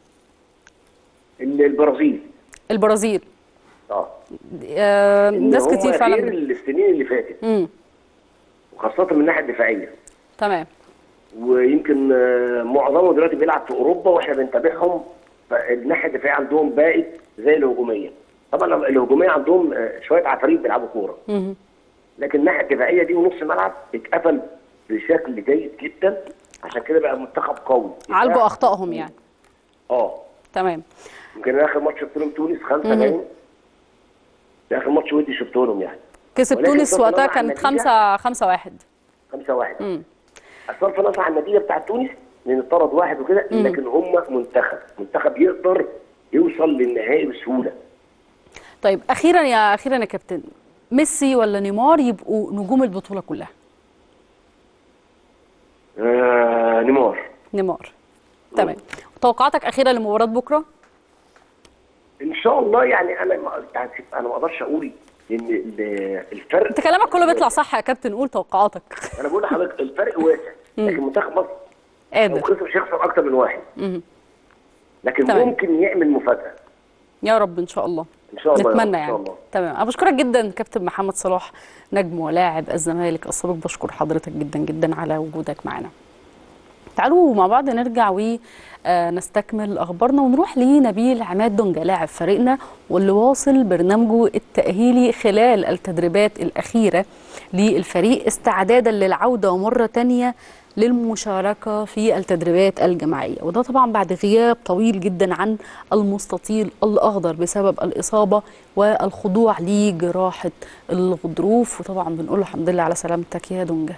[SPEAKER 3] ال- البرازيل
[SPEAKER 1] البرازيل
[SPEAKER 3] اه
[SPEAKER 1] آه،
[SPEAKER 3] إن
[SPEAKER 1] ناس
[SPEAKER 3] هم
[SPEAKER 1] كتير
[SPEAKER 3] غير
[SPEAKER 1] فعلا
[SPEAKER 3] السنين اللي فاتت
[SPEAKER 1] امم
[SPEAKER 3] وخاصه من الناحيه الدفاعيه
[SPEAKER 1] تمام
[SPEAKER 3] ويمكن آه، معظمهم دلوقتي بيلعب في اوروبا واحنا بنتابعهم فالناحيه الدفاعيه عندهم بقت زي الهجوميه طبعا الهجوميه عندهم آه، شويه عفاريت بيلعبوا كوره
[SPEAKER 1] مهم.
[SPEAKER 3] لكن الناحيه الدفاعيه دي ونص الملعب اتقفل بشكل جيد جدا عشان كده بقى منتخب قوي
[SPEAKER 1] عالجوا اخطائهم يعني
[SPEAKER 3] اه
[SPEAKER 1] تمام
[SPEAKER 3] يمكن انا اخر ماتش شفت لهم تونس خمسه باين ده اخر ماتش ودي شفت لهم يعني
[SPEAKER 1] كسب
[SPEAKER 3] ولكن
[SPEAKER 1] تونس
[SPEAKER 3] بصرف
[SPEAKER 1] وقتها
[SPEAKER 3] النظر عن
[SPEAKER 1] كانت
[SPEAKER 3] النتيجة-
[SPEAKER 1] خمسة خمسة واحد
[SPEAKER 3] خمسه واحد
[SPEAKER 1] مم.
[SPEAKER 3] صرف النظر عن النتيجه بتاعت تونس لان اتطرد واحد وكده لكن هم منتخب منتخب يقدر يوصل للنهائي بسهوله
[SPEAKER 1] طيب اخيرا يا اخيرا يا كابتن ميسي ولا نيمار يبقوا نجوم البطولة كلها
[SPEAKER 3] آه نيمار
[SPEAKER 1] نيمار تمام توقعاتك اخيرا لمباراة بكرة
[SPEAKER 3] ان شاء الله يعني انا ما يعني انا ما اقدرش اقول ان ال- الفرق
[SPEAKER 1] انت كلامك كله بيطلع صح يا كابتن قول توقعاتك
[SPEAKER 3] انا بقول لحضرتك الفرق واسع لكن منتخب مصر لو
[SPEAKER 1] قادر
[SPEAKER 3] خسر مش هيخسر اكتر من واحد
[SPEAKER 1] مهم.
[SPEAKER 3] لكن
[SPEAKER 1] تمام.
[SPEAKER 3] ممكن يعمل مفاجاه
[SPEAKER 1] يا رب ان شاء الله
[SPEAKER 3] ان شاء الله يا رب،
[SPEAKER 1] نتمنى
[SPEAKER 3] ان
[SPEAKER 1] يعني
[SPEAKER 3] شاء الله
[SPEAKER 1] تمام انا بشكرك جدا كابتن محمد صلاح نجم ولاعب الزمالك السابق بشكر حضرتك جدا جدا على وجودك معنا تعالوا مع بعض نرجع ونستكمل اخبارنا ونروح لنبيل عماد دونجا لاعب فريقنا واللي واصل برنامجه التاهيلي خلال التدريبات الاخيره للفريق استعدادا للعوده مره تانية للمشاركة في التدريبات الجماعية وده طبعا بعد غياب طويل جدا عن المستطيل الأخضر بسبب الإصابة والخضوع لجراحة الغضروف وطبعا بنقول له الحمد لله على سلامتك يا دونجا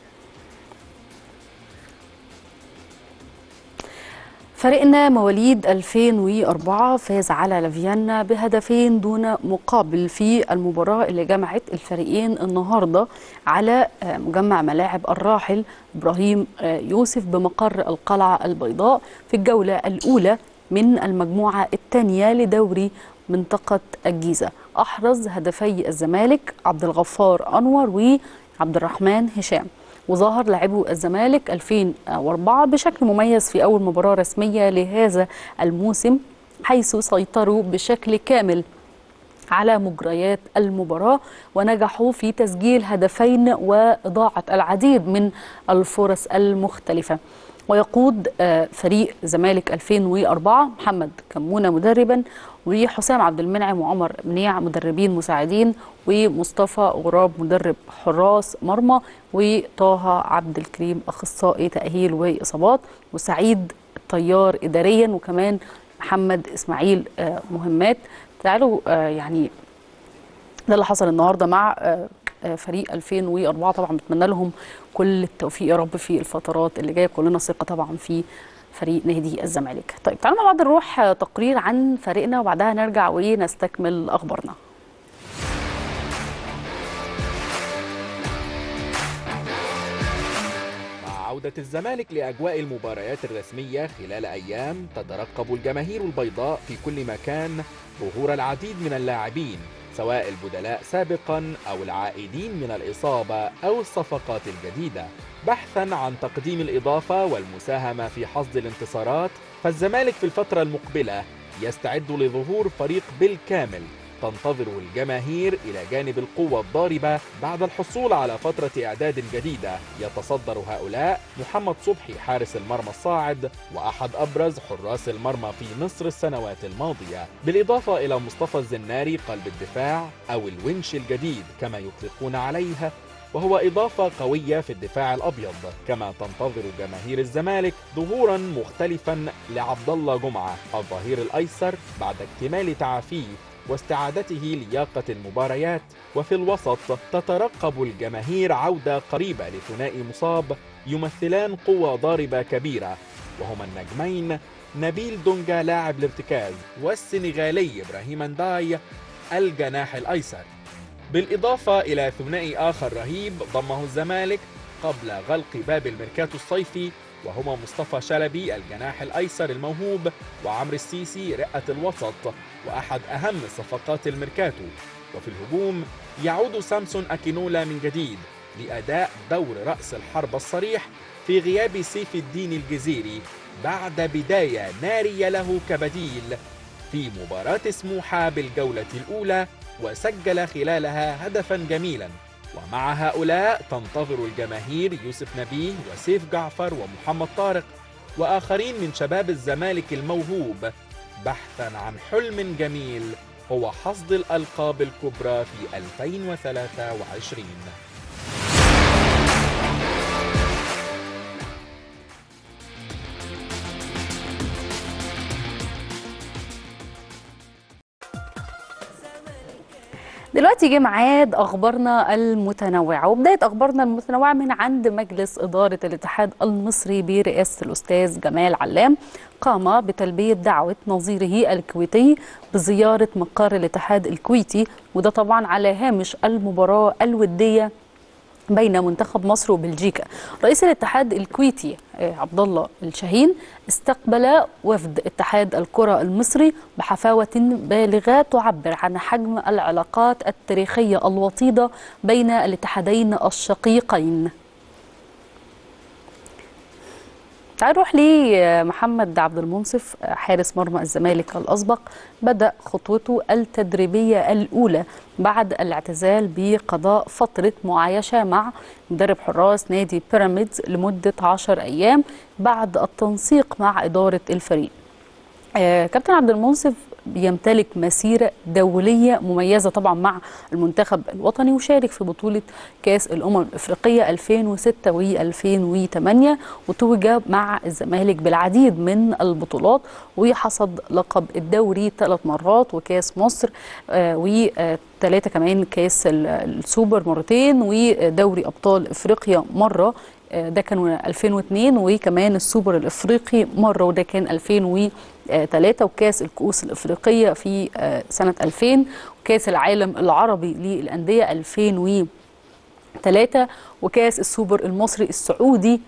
[SPEAKER 1] فريقنا مواليد 2004 فاز على لافيانا بهدفين دون مقابل في المباراة اللي جمعت الفريقين النهاردة على آه، مجمع ملاعب الراحل إبراهيم آه، يوسف بمقر القلعة البيضاء في الجولة الأولى من المجموعة الثانية لدوري منطقة الجيزة أحرز هدفي الزمالك عبد الغفار أنور وعبد الرحمن هشام وظهر لاعبو الزمالك 2004 بشكل مميز في أول مباراة رسمية لهذا الموسم حيث سيطروا بشكل كامل على مجريات المباراة ونجحوا في تسجيل هدفين وإضاعة العديد من الفرص المختلفة ويقود آه، فريق زمالك 2004 محمد كمونة مدربا وحسام عبد المنعم وعمر منيع مدربين مساعدين ومصطفى غراب مدرب حراس مرمى وطه عبد الكريم اخصائي تاهيل واصابات وسعيد طيار اداريا وكمان محمد اسماعيل آه، مهمات تعالوا آه، يعني ده اللي حصل النهارده مع آه، آه، فريق 2004 طبعا بتمنى لهم كل التوفيق يا رب في الفترات اللي جايه كلنا ثقه طبعا في فريق نادي الزمالك طيب تعالوا مع بعض نروح آه، تقرير عن فريقنا وبعدها نرجع ونستكمل اخبارنا
[SPEAKER 2] مع عودة الزمالك لأجواء المباريات الرسمية خلال أيام تترقب الجماهير البيضاء في كل مكان ظهور العديد من اللاعبين سواء البدلاء سابقا أو العائدين من الإصابة أو الصفقات الجديدة بحثا عن تقديم الإضافة والمساهمة في حصد الانتصارات فالزمالك في الفترة المقبلة يستعد لظهور فريق بالكامل تنتظره الجماهير إلى جانب القوة الضاربة بعد الحصول على فترة إعداد جديدة يتصدر هؤلاء محمد صبحي حارس المرمى الصاعد وأحد أبرز حراس المرمى في مصر السنوات الماضية بالإضافة إلى مصطفى الزناري قلب الدفاع أو الونش الجديد كما يطلقون عليه وهو إضافة قوية في الدفاع الأبيض كما تنتظر جماهير الزمالك ظهورا مختلفا لعبد الله جمعة الظهير الأيسر بعد اكتمال تعافيه واستعادته لياقة المباريات وفي الوسط تترقب الجماهير عودة قريبة لثنائي مصاب يمثلان قوة ضاربة كبيرة وهما النجمين نبيل دونجا لاعب الارتكاز والسنغالي إبراهيم انداي الجناح الأيسر بالإضافة إلى ثنائي آخر رهيب ضمه الزمالك قبل غلق باب الميركاتو الصيفي وهما مصطفى شلبي الجناح الأيسر الموهوب وعمرو السيسي رئة الوسط وأحد أهم صفقات الميركاتو وفي الهجوم يعود سامسون أكينولا من جديد لأداء دور رأس الحرب الصريح في غياب سيف الدين الجزيري بعد بداية نارية له كبديل في مباراة سموحة بالجولة الأولى وسجل خلالها هدفا جميلا ومع هؤلاء تنتظر الجماهير يوسف نبيه وسيف جعفر ومحمد طارق وآخرين من شباب الزمالك الموهوب بحثا عن حلم جميل هو حصد الألقاب الكبرى في 2023
[SPEAKER 1] دلوقتي جه ميعاد اخبارنا المتنوعه وبدايه اخبارنا المتنوعه من عند مجلس اداره الاتحاد المصري برئاسه الاستاذ جمال علام قام بتلبيه دعوه نظيره الكويتي بزياره مقر الاتحاد الكويتي وده طبعا على هامش المباراه الوديه بين منتخب مصر وبلجيكا رئيس الاتحاد الكويتي آه، عبد الله الشاهين استقبل وفد اتحاد الكرة المصري بحفاوة بالغة تعبر عن حجم العلاقات التاريخية الوطيدة بين الاتحادين الشقيقين تعال نروح لمحمد عبد المنصف حارس مرمى الزمالك الأسبق بدأ خطوته التدريبية الأولى بعد الاعتزال بقضاء فترة معايشة مع مدرب حراس نادي بيراميدز لمدة 10 أيام بعد التنسيق مع إدارة الفريق آه، كابتن عبد المنصف بيمتلك مسيرة دولية مميزة طبعا مع المنتخب الوطني وشارك في بطولة كاس الأمم الأفريقية 2006 و2008 وتوج مع الزمالك بالعديد من البطولات وحصد لقب الدوري ثلاث مرات وكاس مصر وثلاثة كمان كاس ال- السوبر مرتين ودوري أبطال إفريقيا مرة آه، ده كان 2002 وكمان السوبر الافريقي مره وده كان 2003 وكاس الكؤوس الافريقيه في آه، سنه 2000 وكاس العالم العربي للانديه 2003 وكاس السوبر المصري السعودي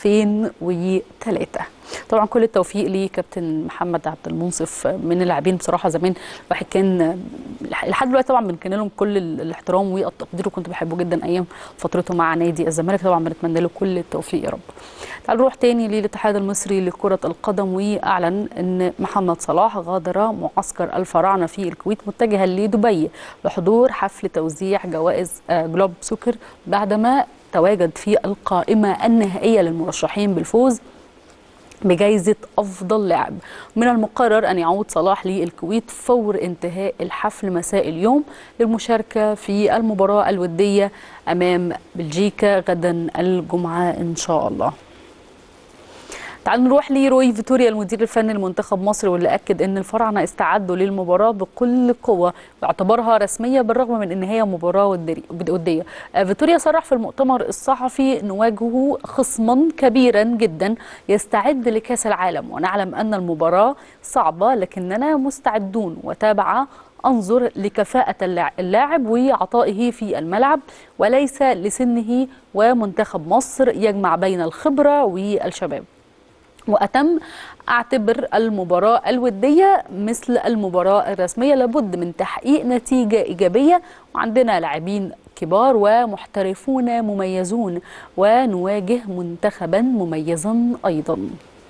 [SPEAKER 1] 2003 طبعا كل التوفيق لكابتن محمد عبد المنصف من اللاعبين بصراحه زمان الواحد كان لحد دلوقتي طبعا بنكن لهم كل الاحترام والتقدير وكنت بحبه جدا ايام فترته مع نادي الزمالك طبعا بنتمنى له كل التوفيق يا رب تعال نروح تاني للاتحاد المصري لكرة القدم وأعلن أن محمد صلاح غادر معسكر الفراعنة في الكويت متجها لدبي لحضور حفل توزيع جوائز جلوب سكر بعدما تواجد في القائمة النهائية للمرشحين بالفوز بجائزة أفضل لاعب من المقرر أن يعود صلاح للكويت فور انتهاء الحفل مساء اليوم للمشاركة في المباراة الودية أمام بلجيكا غدا الجمعة إن شاء الله تعالوا نروح لروي فيتوريا المدير الفني لمنتخب مصر واللي اكد ان الفراعنه استعدوا للمباراه بكل قوه واعتبرها رسميه بالرغم من ان هي مباراه وديه. فيتوريا صرح في المؤتمر الصحفي نواجه خصما كبيرا جدا يستعد لكاس العالم ونعلم ان المباراه صعبه لكننا مستعدون وتابع انظر لكفاءة اللاعب وعطائه في الملعب وليس لسنه ومنتخب مصر يجمع بين الخبرة والشباب وأتم أعتبر المباراة الودية مثل المباراة الرسمية لابد من تحقيق نتيجة إيجابية وعندنا لاعبين كبار ومحترفون مميزون ونواجه منتخبا مميزا أيضا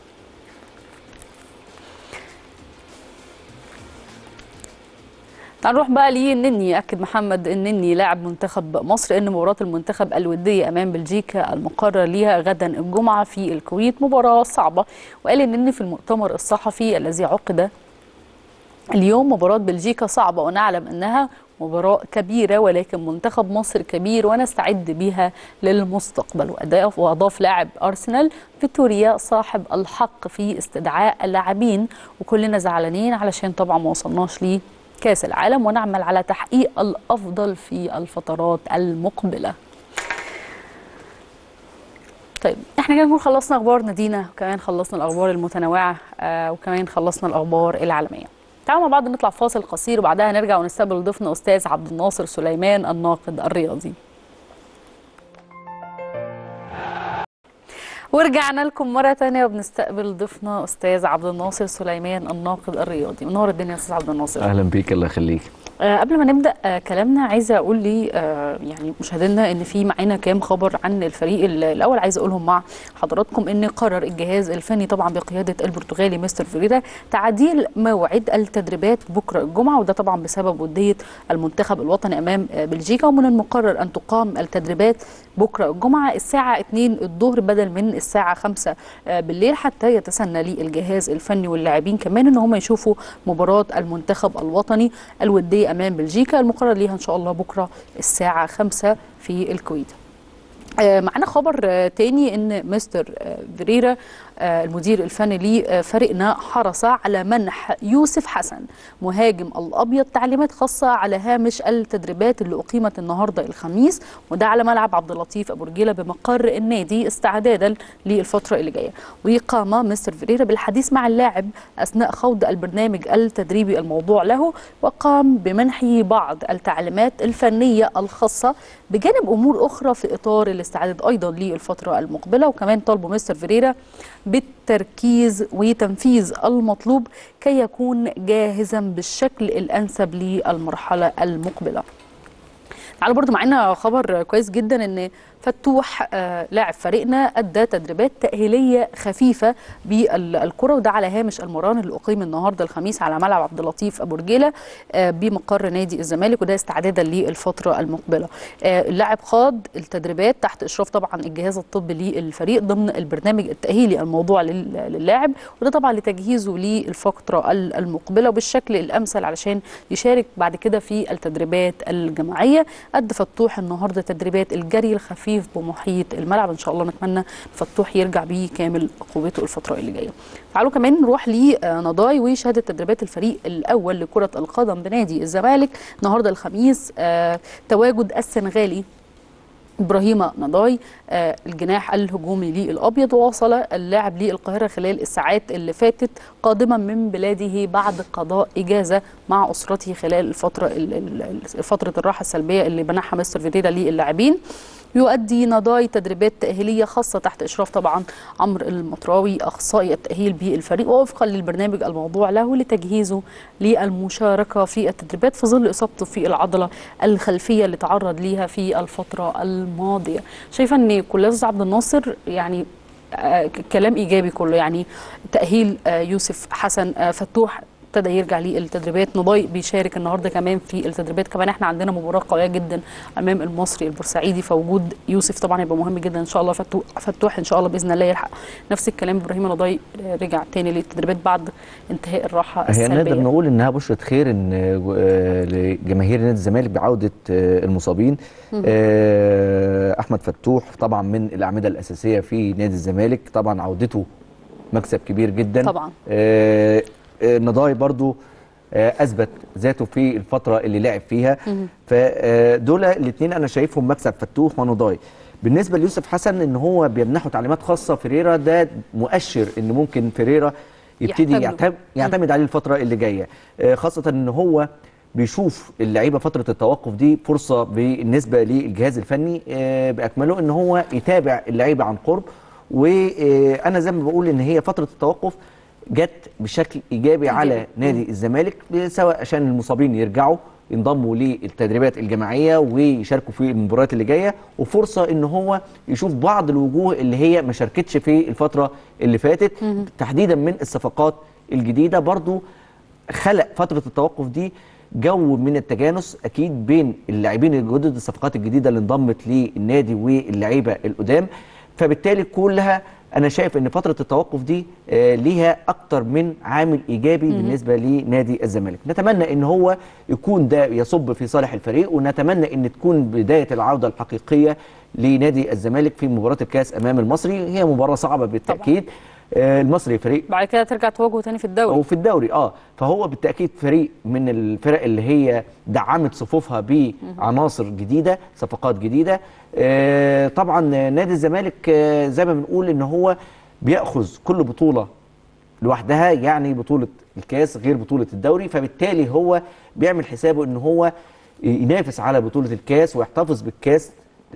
[SPEAKER 1] تعال نروح بقى للنني اكد محمد النني لاعب منتخب مصر ان مباراه المنتخب الوديه امام بلجيكا المقرر ليها غدا الجمعه في الكويت مباراه صعبه وقال النني في المؤتمر الصحفي الذي عقد اليوم مباراه بلجيكا صعبه ونعلم انها مباراة كبيرة ولكن منتخب مصر كبير ونستعد بها للمستقبل وأضاف وأضاف لاعب أرسنال فيتوريا صاحب الحق في استدعاء اللاعبين وكلنا زعلانين علشان طبعا ما وصلناش ليه كاس العالم ونعمل على تحقيق الافضل في الفترات المقبله. طيب احنا كده نكون خلصنا اخبار نادينا وكمان خلصنا الاخبار المتنوعه آه وكمان خلصنا الاخبار العالميه. تعالوا مع بعض نطلع فاصل قصير وبعدها نرجع ونستقبل ضيفنا استاذ عبد الناصر سليمان الناقد الرياضي. ورجعنا لكم مرة تانية وبنستقبل ضيفنا أستاذ عبد الناصر سليمان الناقد الرياضي منور الدنيا يا أستاذ عبد الناصر
[SPEAKER 4] أهلا بيك الله يخليك
[SPEAKER 1] آه قبل ما نبدا آه كلامنا عايزه اقول لي آه يعني مشاهدينا ان في معانا كام خبر عن الفريق الاول عايزه اقولهم مع حضراتكم ان قرر الجهاز الفني طبعا بقياده البرتغالي مستر فيريرا تعديل موعد التدريبات بكره الجمعه وده طبعا بسبب وديه المنتخب الوطني امام بلجيكا ومن المقرر ان تقام التدريبات بكره الجمعه الساعه 2 الظهر بدل من الساعه 5 بالليل حتى يتسنى للجهاز الفني واللاعبين كمان ان هم يشوفوا مباراه المنتخب الوطني الوديه امام بلجيكا المقرر ليها ان شاء الله بكره الساعه 5 في الكويت معنا خبر تاني ان مستر فيريرا المدير الفني لفريقنا حرص على منح يوسف حسن مهاجم الابيض تعليمات خاصه على هامش التدريبات اللي اقيمت النهارده الخميس وده على ملعب عبد اللطيف ابو رجيله بمقر النادي استعدادا للفتره اللي جايه وقام مستر فيريرا بالحديث مع اللاعب اثناء خوض البرنامج التدريبي الموضوع له وقام بمنحه بعض التعليمات الفنيه الخاصه بجانب امور اخرى في اطار الاستعداد ايضا للفتره المقبله وكمان طالبوا مستر فيريرا بالتركيز وتنفيذ المطلوب كي يكون جاهزا بالشكل الانسب للمرحله المقبله. تعالوا برضو معانا خبر كويس جدا ان فتوح آه لاعب فريقنا ادى تدريبات تاهيليه خفيفه بالكره وده على هامش المران اللي اقيم النهارده الخميس على ملعب عبد اللطيف ابو رجيله آه بمقر نادي الزمالك وده استعدادا للفتره المقبله. آه اللاعب خاض التدريبات تحت اشراف طبعا الجهاز الطبي للفريق ضمن البرنامج التاهيلي الموضوع للاعب وده طبعا لتجهيزه للفتره المقبله وبالشكل الامثل علشان يشارك بعد كده في التدريبات الجماعيه. ادى فتوح النهارده تدريبات الجري الخفيف بمحيط الملعب ان شاء الله نتمنى فتوح يرجع بيه كامل قوته الفتره اللي جايه. تعالوا كمان نروح لنضاي وشهاده تدريبات الفريق الاول لكره القدم بنادي الزمالك النهارده الخميس آه تواجد السنغالي ابراهيم نضاي آه الجناح الهجومي للابيض ووصل اللاعب للقاهره خلال الساعات اللي فاتت قادما من بلاده بعد قضاء اجازه مع اسرته خلال الفتره فتره الراحه السلبيه اللي منحها مستر فيريرا للاعبين يؤدي نضاي تدريبات تأهيلية خاصة تحت إشراف طبعا عمرو المطراوي أخصائي التأهيل بالفريق ووفقا للبرنامج الموضوع له لتجهيزه للمشاركة في التدريبات في ظل إصابته في العضلة الخلفية اللي تعرض ليها في الفترة الماضية شايفة أن كل عبد الناصر يعني آه، كلام ايجابي كله يعني تاهيل آه، يوسف حسن آه، فتوح ابتدى يرجع للتدريبات نضاي بيشارك النهارده كمان في التدريبات كمان احنا عندنا مباراه قويه جدا امام المصري البورسعيدي فوجود يوسف طبعا هيبقى مهم جدا ان شاء الله فتوح, فتوح ان شاء الله باذن الله يلحق نفس الكلام ابراهيم نضاي آه، رجع تاني للتدريبات بعد انتهاء الراحه
[SPEAKER 4] هي نقدر
[SPEAKER 1] السلبيه
[SPEAKER 4] نقول انها بشرة خير ان آه، لجماهير نادي الزمالك بعودة آه، المصابين آه، احمد فتوح طبعا من الاعمدة الاساسية في نادي الزمالك طبعا عودته مكسب كبير جدا
[SPEAKER 1] طبعا.
[SPEAKER 4] آه، آه، نضاي برضو آه، اثبت ذاته في الفتره اللي لعب فيها فدول الاثنين انا شايفهم مكسب فتوح ونضاي بالنسبه ليوسف حسن ان هو بيمنحه تعليمات خاصه فيريرا ده مؤشر ان ممكن فيريرا يبتدي
[SPEAKER 1] يحتاج له.
[SPEAKER 4] يعتمد, يعتمد عليه الفتره اللي جايه آه، خاصه ان هو بيشوف اللعيبه فتره التوقف دي فرصه بالنسبه للجهاز الفني آه، باكمله ان هو يتابع اللعيبه عن قرب وانا زي ما بقول ان هي فتره التوقف جت بشكل ايجابي على نادي الزمالك سواء عشان المصابين يرجعوا ينضموا للتدريبات الجماعيه ويشاركوا في المباريات اللي جايه وفرصه ان هو يشوف بعض الوجوه اللي هي ما شاركتش في الفتره اللي فاتت تحديدا من الصفقات الجديده برضو خلق فتره التوقف دي جو من التجانس اكيد بين اللاعبين الجدد الصفقات الجديده اللي انضمت للنادي واللعيبه القدام فبالتالي كلها انا شايف ان فتره التوقف دي آه، ليها اكتر من عامل ايجابي بالنسبه لنادي الزمالك نتمنى ان هو يكون ده يصب في صالح الفريق ونتمنى ان تكون بدايه العوده الحقيقيه لنادي الزمالك في مباراه الكاس امام المصري هي مباراه صعبه بالتاكيد آه، المصري فريق
[SPEAKER 1] بعد كده ترجع تواجهه تاني في الدوري
[SPEAKER 4] او في الدوري اه فهو بالتاكيد فريق من الفرق اللي هي دعمت صفوفها بعناصر جديده صفقات جديده آه طبعا نادي الزمالك آه زي ما بنقول ان هو بياخذ كل بطوله لوحدها يعني بطوله الكاس غير بطوله الدوري فبالتالي هو بيعمل حسابه ان هو ينافس على بطوله الكاس ويحتفظ بالكاس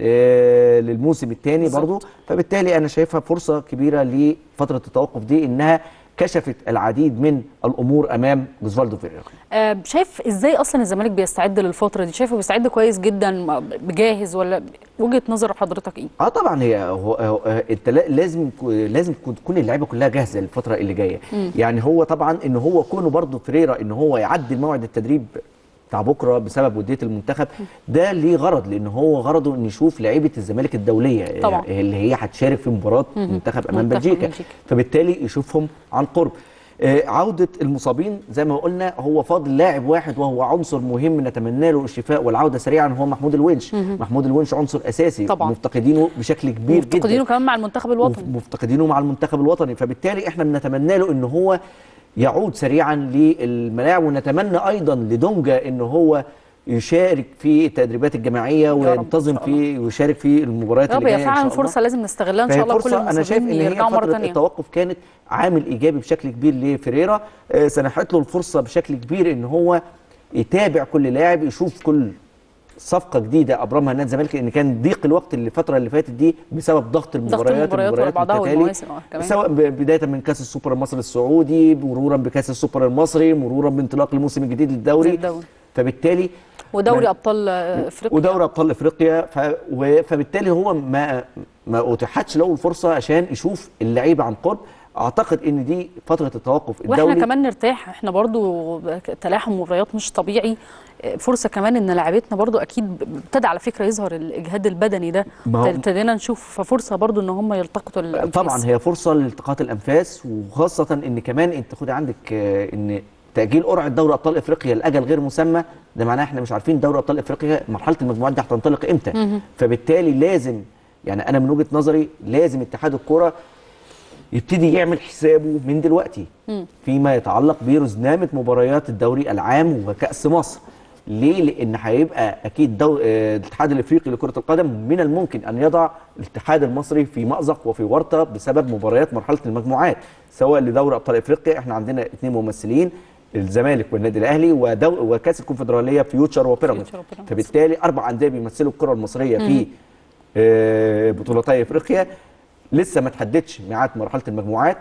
[SPEAKER 4] آه، للموسم الثاني
[SPEAKER 1] بالظبط.
[SPEAKER 4] برضو فبالتالي انا شايفها فرصه كبيره لفتره التوقف دي انها كشفت العديد من الامور امام جوزفالدو فيريرا
[SPEAKER 1] آه، شايف ازاي اصلا الزمالك بيستعد للفتره دي شايفه بيستعد كويس جدا بجاهز ولا وجهه نظر حضرتك ايه
[SPEAKER 4] اه طبعا هي هو هو- انت لا- لازم لازم تكون- تكون اللعيبه كلها جاهزه للفتره اللي جايه يعني هو طبعا ان هو كونه برضه فريرا ان هو يعدل موعد التدريب بتاع بكره بسبب وديه المنتخب ده ليه غرض لان هو غرضه ان يشوف لعيبه الزمالك الدوليه
[SPEAKER 1] طبعا.
[SPEAKER 4] اللي هي هتشارك في مباراه منتخب امام
[SPEAKER 1] منتخب
[SPEAKER 4] بلجيكا
[SPEAKER 1] بلجيكا.
[SPEAKER 4] فبالتالي يشوفهم عن قرب آه، عودة المصابين زي ما قلنا هو فاضل لاعب واحد وهو عنصر مهم نتمنى له الشفاء والعودة سريعا هو محمود الونش محمود الونش عنصر أساسي
[SPEAKER 1] طبعا.
[SPEAKER 4] مفتقدينه بشكل كبير جدا
[SPEAKER 1] مفتقدينه كمان مع المنتخب الوطني
[SPEAKER 4] مفتقدينه مع المنتخب الوطني فبالتالي احنا بنتمنى له ان هو يعود سريعا للملاعب ونتمنى ايضا لدونجا ان هو يشارك في التدريبات الجماعيه
[SPEAKER 1] رب
[SPEAKER 4] وينتظم
[SPEAKER 1] إن شاء
[SPEAKER 4] في ويشارك في المباريات
[SPEAKER 1] يا رب
[SPEAKER 4] اللي
[SPEAKER 1] هي
[SPEAKER 4] جايه إن
[SPEAKER 1] فعلا
[SPEAKER 4] شاء الله.
[SPEAKER 1] فرصه لازم نستغلها ان
[SPEAKER 4] فهي
[SPEAKER 1] شاء الله كل
[SPEAKER 4] فرصة أنا شايف إن
[SPEAKER 1] المصابين
[SPEAKER 4] هي
[SPEAKER 1] يرجعوا مره
[SPEAKER 4] فترة
[SPEAKER 1] ثانيه
[SPEAKER 4] التوقف كانت عامل إيجابي بشكل كبير لفريرا آه، سنحت له الفرصة بشكل كبير إن هو يتابع كل لاعب يشوف كل صفقة جديدة أبرمها نادي الزمالك لأن كان ضيق الوقت اللي الفترة اللي فاتت دي بسبب ضغط المباريات
[SPEAKER 1] المباريات ورا بعضها
[SPEAKER 4] بالتتالي.
[SPEAKER 1] والمواسم آه، كمان.
[SPEAKER 4] سواء ب- بداية من كأس السوبر المصري السعودي مرورا بكأس السوبر المصري مرورا بانطلاق الموسم الجديد للدوري
[SPEAKER 1] للدوري.
[SPEAKER 4] فبالتالي
[SPEAKER 1] ودوري
[SPEAKER 4] ما-
[SPEAKER 1] ابطال آه، افريقيا
[SPEAKER 4] ودوري ابطال افريقيا ف... و... فبالتالي هو ما ما اتيحتش له الفرصه عشان يشوف اللعيبه عن قرب اعتقد ان دي فتره التوقف
[SPEAKER 1] واحنا
[SPEAKER 4] الدولي
[SPEAKER 1] كمان نرتاح احنا برضو تلاحم مباريات مش طبيعي آه، فرصه كمان ان لاعبتنا برضو اكيد ابتدى على فكره يظهر الاجهاد البدني ده
[SPEAKER 4] ما هو-
[SPEAKER 1] ابتدينا نشوف ففرصه برضو ان هم يلتقطوا الانفاس
[SPEAKER 4] طبعا هي فرصه لالتقاط الانفاس وخاصه ان كمان انت خدي عندك آه، ان تاجيل قرعه دوري ابطال افريقيا لاجل غير مسمى ده معناه احنا مش عارفين دوري ابطال افريقيا مرحله المجموعات دي هتنطلق امتى فبالتالي لازم يعني انا من وجهه نظري لازم اتحاد الكوره يبتدي يعمل حسابه من دلوقتي فيما يتعلق برزنامه مباريات الدوري العام وكاس مصر ليه؟ لان هيبقى اكيد دو... آه، الاتحاد الافريقي لكره القدم من الممكن ان يضع الاتحاد المصري في مازق وفي ورطه بسبب مباريات مرحله المجموعات سواء لدوري ابطال افريقيا احنا عندنا اثنين ممثلين الزمالك والنادي الاهلي ودو... وكاس الكونفدراليه فيوتشر وبيراميدز
[SPEAKER 1] فيوتشر وبيراميدز.
[SPEAKER 4] فبالتالي اربع انديه بيمثلوا الكره المصريه في آه، بطولتي افريقيا لسه ما تحددش ميعاد مرحله المجموعات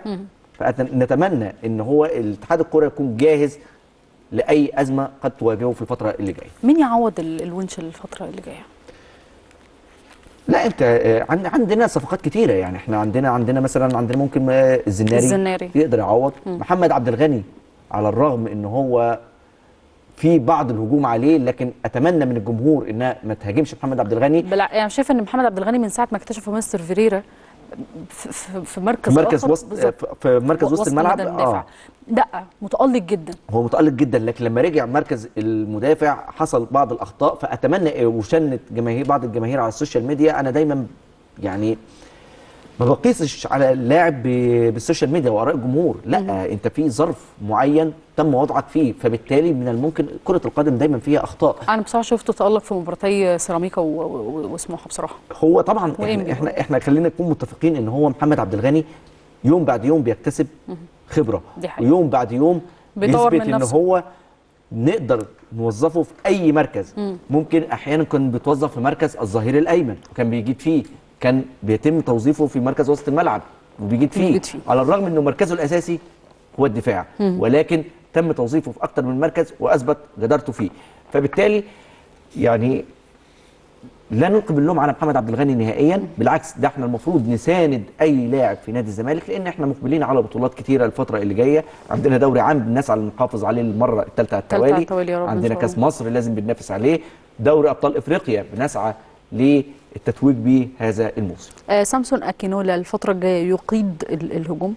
[SPEAKER 4] فنتمنى ان هو الاتحاد الكوره يكون جاهز لاي ازمه قد تواجهه في الفتره اللي جايه
[SPEAKER 1] مين يعوض ال- الونش الفتره اللي جايه
[SPEAKER 4] لا انت آه، عند عندنا صفقات كتيره يعني احنا عندنا عندنا مثلا عندنا ممكن آه، الزناري
[SPEAKER 1] الزناري.
[SPEAKER 4] يقدر يعوض محمد عبد الغني على الرغم ان هو في بعض الهجوم عليه لكن اتمنى من الجمهور انها ما تهاجمش محمد عبد الغني
[SPEAKER 1] بلا يعني شايفه ان محمد عبد الغني من ساعه ما اكتشفوا مستر فيريرا في, في, في مركز
[SPEAKER 4] في مركز
[SPEAKER 1] آخر
[SPEAKER 4] وسط
[SPEAKER 1] بالظبط.
[SPEAKER 4] في مركز وسط الملعب
[SPEAKER 1] مدى المدافع لا متالق جدا
[SPEAKER 4] هو متألق جدا لكن لما رجع مركز المدافع حصل بعض الاخطاء فاتمنى وشنت جماهير بعض الجماهير على السوشيال ميديا انا دايما يعني ما بقيسش على اللاعب ب- بالسوشيال ميديا واراء الجمهور لا انت في ظرف معين تم وضعك فيه فبالتالي من الممكن كره القدم دايما فيها اخطاء
[SPEAKER 1] انا بصراحه شفته تالق في مباراتي سيراميكا و- و- وسموحه بصراحه
[SPEAKER 4] هو طبعا
[SPEAKER 1] وإنبي
[SPEAKER 4] احنا احنا, احنا خلينا نكون متفقين ان هو محمد عبد الغني يوم بعد يوم بيكتسب خبره
[SPEAKER 1] دي حقيقة.
[SPEAKER 4] ويوم بعد يوم
[SPEAKER 1] بيطور
[SPEAKER 4] بيثبت
[SPEAKER 1] من
[SPEAKER 4] ان
[SPEAKER 1] نفسه.
[SPEAKER 4] هو نقدر نوظفه في اي مركز ممكن احيانا كان بيتوظف في مركز الظهير الايمن وكان بيجيد فيه كان بيتم توظيفه في مركز وسط الملعب وبيجيد فيه,
[SPEAKER 1] بيجيد فيه.
[SPEAKER 4] على الرغم انه مركزه الاساسي هو الدفاع ولكن تم توظيفه في اكتر من مركز واثبت جدارته فيه فبالتالي يعني لا نلقي باللوم على محمد عبد الغني نهائيا بالعكس ده احنا المفروض نساند اي لاعب في نادي الزمالك لان احنا مقبلين على بطولات كتيره الفتره اللي جايه عندنا دوري عام بنسعى نحافظ عليه المره الثالثه على
[SPEAKER 1] التالتة على
[SPEAKER 4] التوالي
[SPEAKER 1] التوالي يا رب إن
[SPEAKER 4] عندنا
[SPEAKER 1] شاء
[SPEAKER 4] كاس
[SPEAKER 1] الله.
[SPEAKER 4] مصر لازم بننافس عليه دوري ابطال افريقيا بنسعى للتتويج به هذا الموسم
[SPEAKER 1] آه سامسون اكينولا الفتره الجايه يقيد ال- الهجوم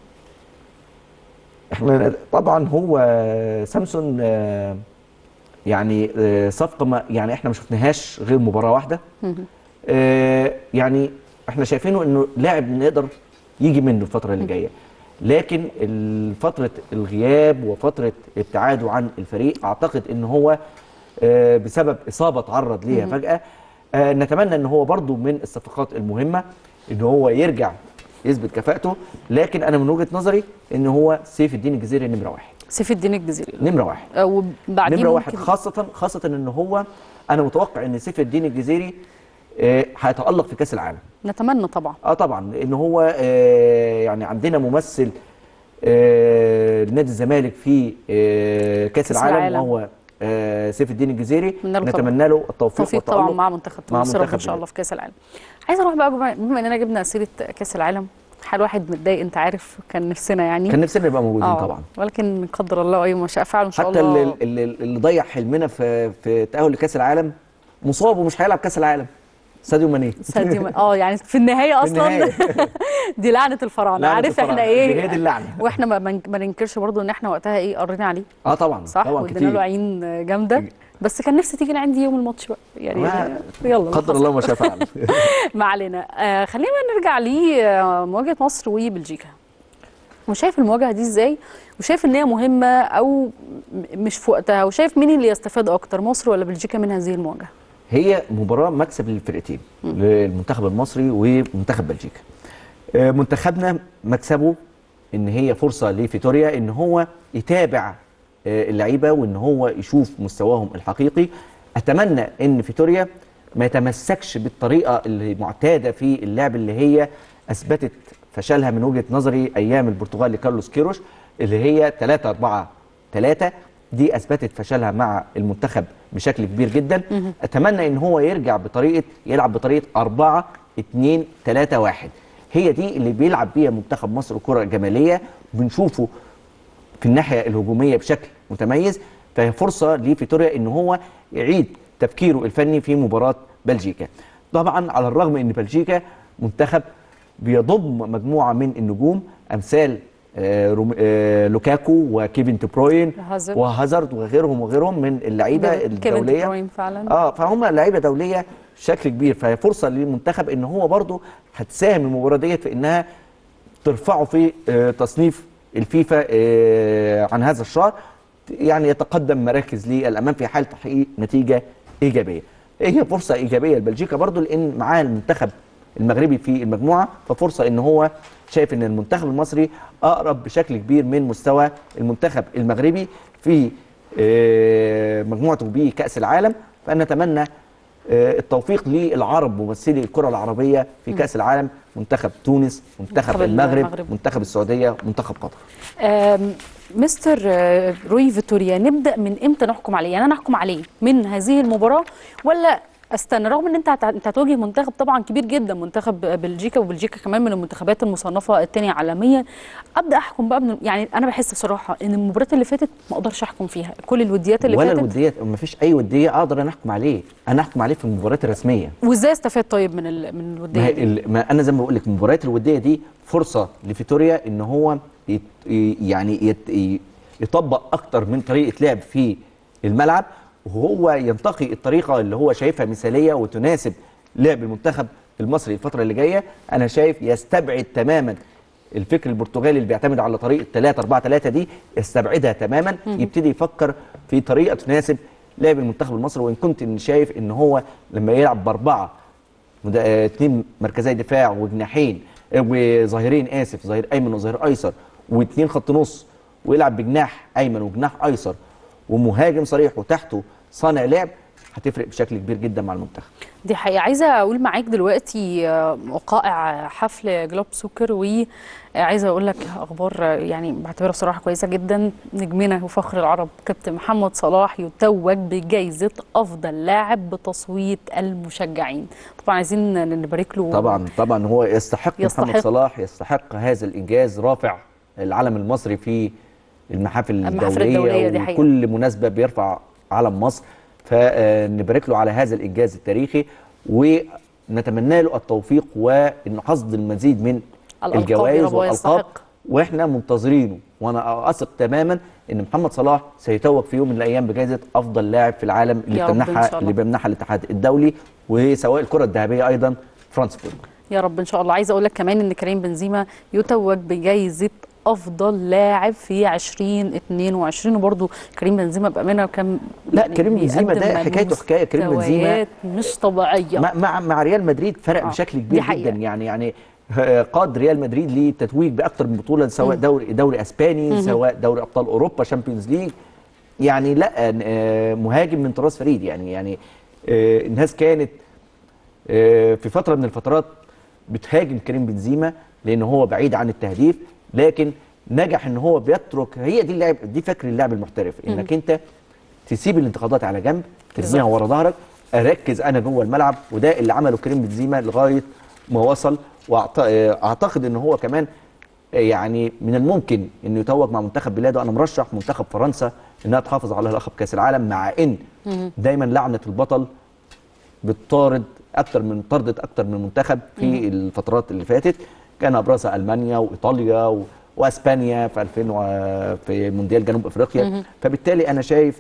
[SPEAKER 4] احنا طبعا هو سامسون آه، يعني آه، صفقه ما يعني احنا ما شفناهاش غير مباراه واحده آه، يعني احنا شايفينه انه لاعب نقدر يجي منه الفتره اللي جايه لكن ال- فتره الغياب وفتره ابتعاده عن الفريق اعتقد ان هو آه، بسبب اصابه تعرض ليها فجاه آه، نتمنى ان هو برضو من الصفقات المهمه ان هو يرجع يثبت كفاءته لكن انا من وجهه نظري ان هو سيف الدين الجزيري نمره واحد
[SPEAKER 1] سيف الدين الجزيري
[SPEAKER 4] نمره واحد
[SPEAKER 1] آه وبعدين
[SPEAKER 4] نمره واحد
[SPEAKER 1] ممكن-
[SPEAKER 4] خاصه خاصه ان هو انا متوقع ان سيف الدين الجزيري آه، هيتالق في كاس العالم
[SPEAKER 1] نتمنى طبعا
[SPEAKER 4] اه طبعا لان هو آه يعني عندنا ممثل آه نادي الزمالك في آه كاس العالم,
[SPEAKER 1] العالم.
[SPEAKER 4] وهو آه سيف الدين الجزيري
[SPEAKER 1] نتمنى له طبعاً.
[SPEAKER 4] نتمنى له التوفيق
[SPEAKER 1] توفيق طبعا
[SPEAKER 4] والتألق
[SPEAKER 1] مع منتخب
[SPEAKER 4] مع
[SPEAKER 1] تونس يا رب ان
[SPEAKER 4] منتخب
[SPEAKER 1] شاء الله في كاس العالم عايزه اروح بقى بما بما اننا جبنا سيره كاس العالم حال واحد متضايق انت عارف كان نفسنا يعني
[SPEAKER 4] كان نفسنا نبقى موجودين
[SPEAKER 1] آه،
[SPEAKER 4] طبعا
[SPEAKER 1] ولكن قدر الله اي ما شاء فعل ان شاء
[SPEAKER 4] حتى
[SPEAKER 1] الله
[SPEAKER 4] اللي, اللي, اللي ضيع حلمنا في في تاهل لكاس العالم مصاب ومش هيلعب كاس العالم ساديو ماني
[SPEAKER 1] ساديو مان- اه يعني في النهايه
[SPEAKER 4] في
[SPEAKER 1] اصلا
[SPEAKER 4] النهاية.
[SPEAKER 1] دي لعنه الفراعنه
[SPEAKER 4] لعنة
[SPEAKER 1] عارف
[SPEAKER 4] الفراعنة.
[SPEAKER 1] احنا ايه
[SPEAKER 4] دي هي دي اللعنة.
[SPEAKER 1] واحنا ما, ما ما ننكرش برضو ان احنا وقتها ايه قرينا عليه
[SPEAKER 4] اه طبعا
[SPEAKER 1] صح
[SPEAKER 4] طبعا
[SPEAKER 1] وادينا
[SPEAKER 4] كتير
[SPEAKER 1] له عين جامده بس كان نفسي تيجي عندي يوم الماتش بقى يعني
[SPEAKER 4] ما-
[SPEAKER 1] يلا
[SPEAKER 4] قدر الله ما شاء فعل
[SPEAKER 1] ما علينا آه خلينا نرجع لمواجهه مصر وبلجيكا وشايف المواجهه دي ازاي وشايف ان هي مهمه او م- مش في وقتها وشايف مين اللي يستفاد اكتر مصر ولا بلجيكا من هذه المواجهه
[SPEAKER 4] هي مباراة مكسب للفرقتين للمنتخب المصري ومنتخب بلجيكا آه، منتخبنا مكسبه ان هي فرصة لفيتوريا ان هو يتابع آه، اللعيبة وان هو يشوف مستواهم الحقيقي اتمنى ان فيتوريا ما يتمسكش بالطريقة اللي معتادة في اللعب اللي هي اثبتت فشلها من وجهة نظري ايام البرتغال لكارلوس كيروش اللي هي 3 4 3 دي اثبتت فشلها مع المنتخب بشكل كبير جدا اتمنى ان هو يرجع بطريقه يلعب بطريقه 4 2 3 1 هي دي اللي بيلعب بيها منتخب مصر كره جماليه بنشوفه في الناحيه الهجوميه بشكل متميز فهي فرصه لفيتوريا ان هو يعيد تفكيره الفني في مباراه بلجيكا طبعا على الرغم ان بلجيكا منتخب بيضم مجموعه من النجوم امثال آه، روم- آه، لوكاكو وكيفن دي بروين
[SPEAKER 1] هازارد.
[SPEAKER 4] وهازارد وغيرهم وغيرهم من اللعيبه
[SPEAKER 1] ده كيفن دي
[SPEAKER 4] الدوليه
[SPEAKER 1] بروين فعلا
[SPEAKER 4] اه فهم لعيبه دوليه بشكل كبير فهي فرصه للمنتخب ان هو برضه هتساهم المباراه ديت في انها ترفعه في آه، تصنيف الفيفا آه، عن هذا الشهر يعني يتقدم مراكز للامام في حال تحقيق نتيجه ايجابيه. هي فرصه ايجابيه لبلجيكا برضه لان معاه المنتخب المغربي في المجموعه ففرصه ان هو شايف ان المنتخب المصري اقرب بشكل كبير من مستوى المنتخب المغربي في آه، مجموعته بكاس العالم فنتمنى آه، التوفيق للعرب ممثلي الكره العربيه في كاس العالم منتخب تونس منتخب
[SPEAKER 1] منتخب
[SPEAKER 4] المغرب
[SPEAKER 1] المغرب.
[SPEAKER 4] منتخب السعوديه منتخب قطر
[SPEAKER 1] آم، مستر آه، روي فيتوريا نبدا من امتى نحكم عليه يعني انا احكم عليه من هذه المباراه ولا استنى رغم ان انت هت- انت هتواجه منتخب طبعا كبير جدا منتخب بلجيكا وبلجيكا كمان من المنتخبات المصنفه الثانيه عالميا ابدا احكم بقى من يعني انا بحس بصراحه ان المباريات اللي فاتت ما اقدرش احكم فيها كل الوديات اللي
[SPEAKER 4] ولا
[SPEAKER 1] فاتت
[SPEAKER 4] الوديات ما فيش اي وديه اقدر انا احكم عليه انا احكم عليه في المباريات الرسميه
[SPEAKER 1] وازاي استفاد طيب من ال... من
[SPEAKER 4] ما,
[SPEAKER 1] الوديه
[SPEAKER 4] هي
[SPEAKER 1] دي؟
[SPEAKER 4] ال- ما انا زي ما بقول لك المباريات الوديه دي فرصه لفيتوريا ان هو يت يعني يت يطبق اكتر من طريقه لعب في الملعب وهو ينتقي الطريقه اللي هو شايفها مثاليه وتناسب لعب المنتخب المصري الفتره اللي جايه انا شايف يستبعد تماما الفكر البرتغالي اللي بيعتمد على طريقه 3 4 3 دي يستبعدها تماما يبتدي يفكر في طريقه تناسب لعب المنتخب المصري وان كنت إن شايف ان هو لما يلعب باربعه مد- آه، اتنين مركزي دفاع وجناحين آه، وظاهرين اسف ظهير ايمن وظهير ايسر واثنين خط نص ويلعب بجناح ايمن وجناح ايسر ومهاجم صريح وتحته صانع لعب هتفرق بشكل كبير جدا مع المنتخب
[SPEAKER 1] دي حقيقة عايزة أقول معاك دلوقتي آه، وقائع حفل جلوب سكر وعايزة أقول لك أخبار آه، يعني بعتبرها بصراحة كويسة جدا نجمنا وفخر العرب كابتن محمد صلاح يتوج بجائزة أفضل لاعب بتصويت المشجعين طبعا عايزين نبارك له
[SPEAKER 4] طبعا طبعا هو يستحق,
[SPEAKER 1] يستحق.
[SPEAKER 4] محمد صلاح يستحق هذا الانجاز رافع العلم المصري في المحافل
[SPEAKER 1] المحافل
[SPEAKER 4] الدوليه,
[SPEAKER 1] الدولية دي حقيقة.
[SPEAKER 4] وكل مناسبه بيرفع علم مصر فنبارك له على هذا الانجاز التاريخي ونتمنى له التوفيق وانه حصد المزيد من
[SPEAKER 1] الألقاب يا
[SPEAKER 4] الجوائز
[SPEAKER 1] رب
[SPEAKER 4] والالقاب
[SPEAKER 1] ويستحق.
[SPEAKER 4] واحنا منتظرينه وانا اثق تماما ان محمد صلاح سيتوج في يوم من الايام بجائزه افضل لاعب في العالم اللي
[SPEAKER 1] يا رب إن شاء
[SPEAKER 4] بتمنحها
[SPEAKER 1] الله.
[SPEAKER 4] اللي بيمنحها الاتحاد الدولي وسواء الكره الذهبيه ايضا فرانس فوتبول
[SPEAKER 1] يا رب ان شاء الله عايزه اقول لك كمان ان كريم بنزيما يتوج بجائزه افضل لاعب في 2022 وبرده كريم بنزيما بامانه كان
[SPEAKER 4] لا، كريم بنزيما ده
[SPEAKER 1] بيقدم
[SPEAKER 4] حكايته
[SPEAKER 1] ملوث
[SPEAKER 4] حكاية. كريم بنزيما
[SPEAKER 1] مستويات مش طبيعيه
[SPEAKER 4] مع مع, مع ريال مدريد فرق
[SPEAKER 1] آه،
[SPEAKER 4] بشكل
[SPEAKER 1] دي
[SPEAKER 4] كبير
[SPEAKER 1] حقيقة.
[SPEAKER 4] جدا يعني يعني آه، قاد ريال مدريد للتتويج باكثر من بطوله سواء دوري دوري اسباني سواء دوري ابطال اوروبا شامبيونز ليج يعني لا آه، مهاجم من طراز فريد يعني يعني آه، الناس كانت آه، في فتره من الفترات بتهاجم كريم بنزيما لان هو بعيد عن التهديف لكن نجح ان هو بيترك هي دي اللعب دي فكر اللاعب المحترف انك انت تسيب الانتقادات على جنب ترميها ورا ظهرك اركز انا جوه الملعب وده اللي عمله كريم بنزيما لغايه ما وصل واعتقد ان هو كمان يعني من الممكن انه يتوج مع منتخب بلاده انا مرشح منتخب فرنسا انها تحافظ على لقب كاس العالم مع ان دايما لعنه البطل بتطارد اكتر من طردت اكتر من منتخب في الفترات اللي فاتت كان ابرزها المانيا وايطاليا و... واسبانيا في 2000 و... في مونديال جنوب افريقيا فبالتالي انا شايف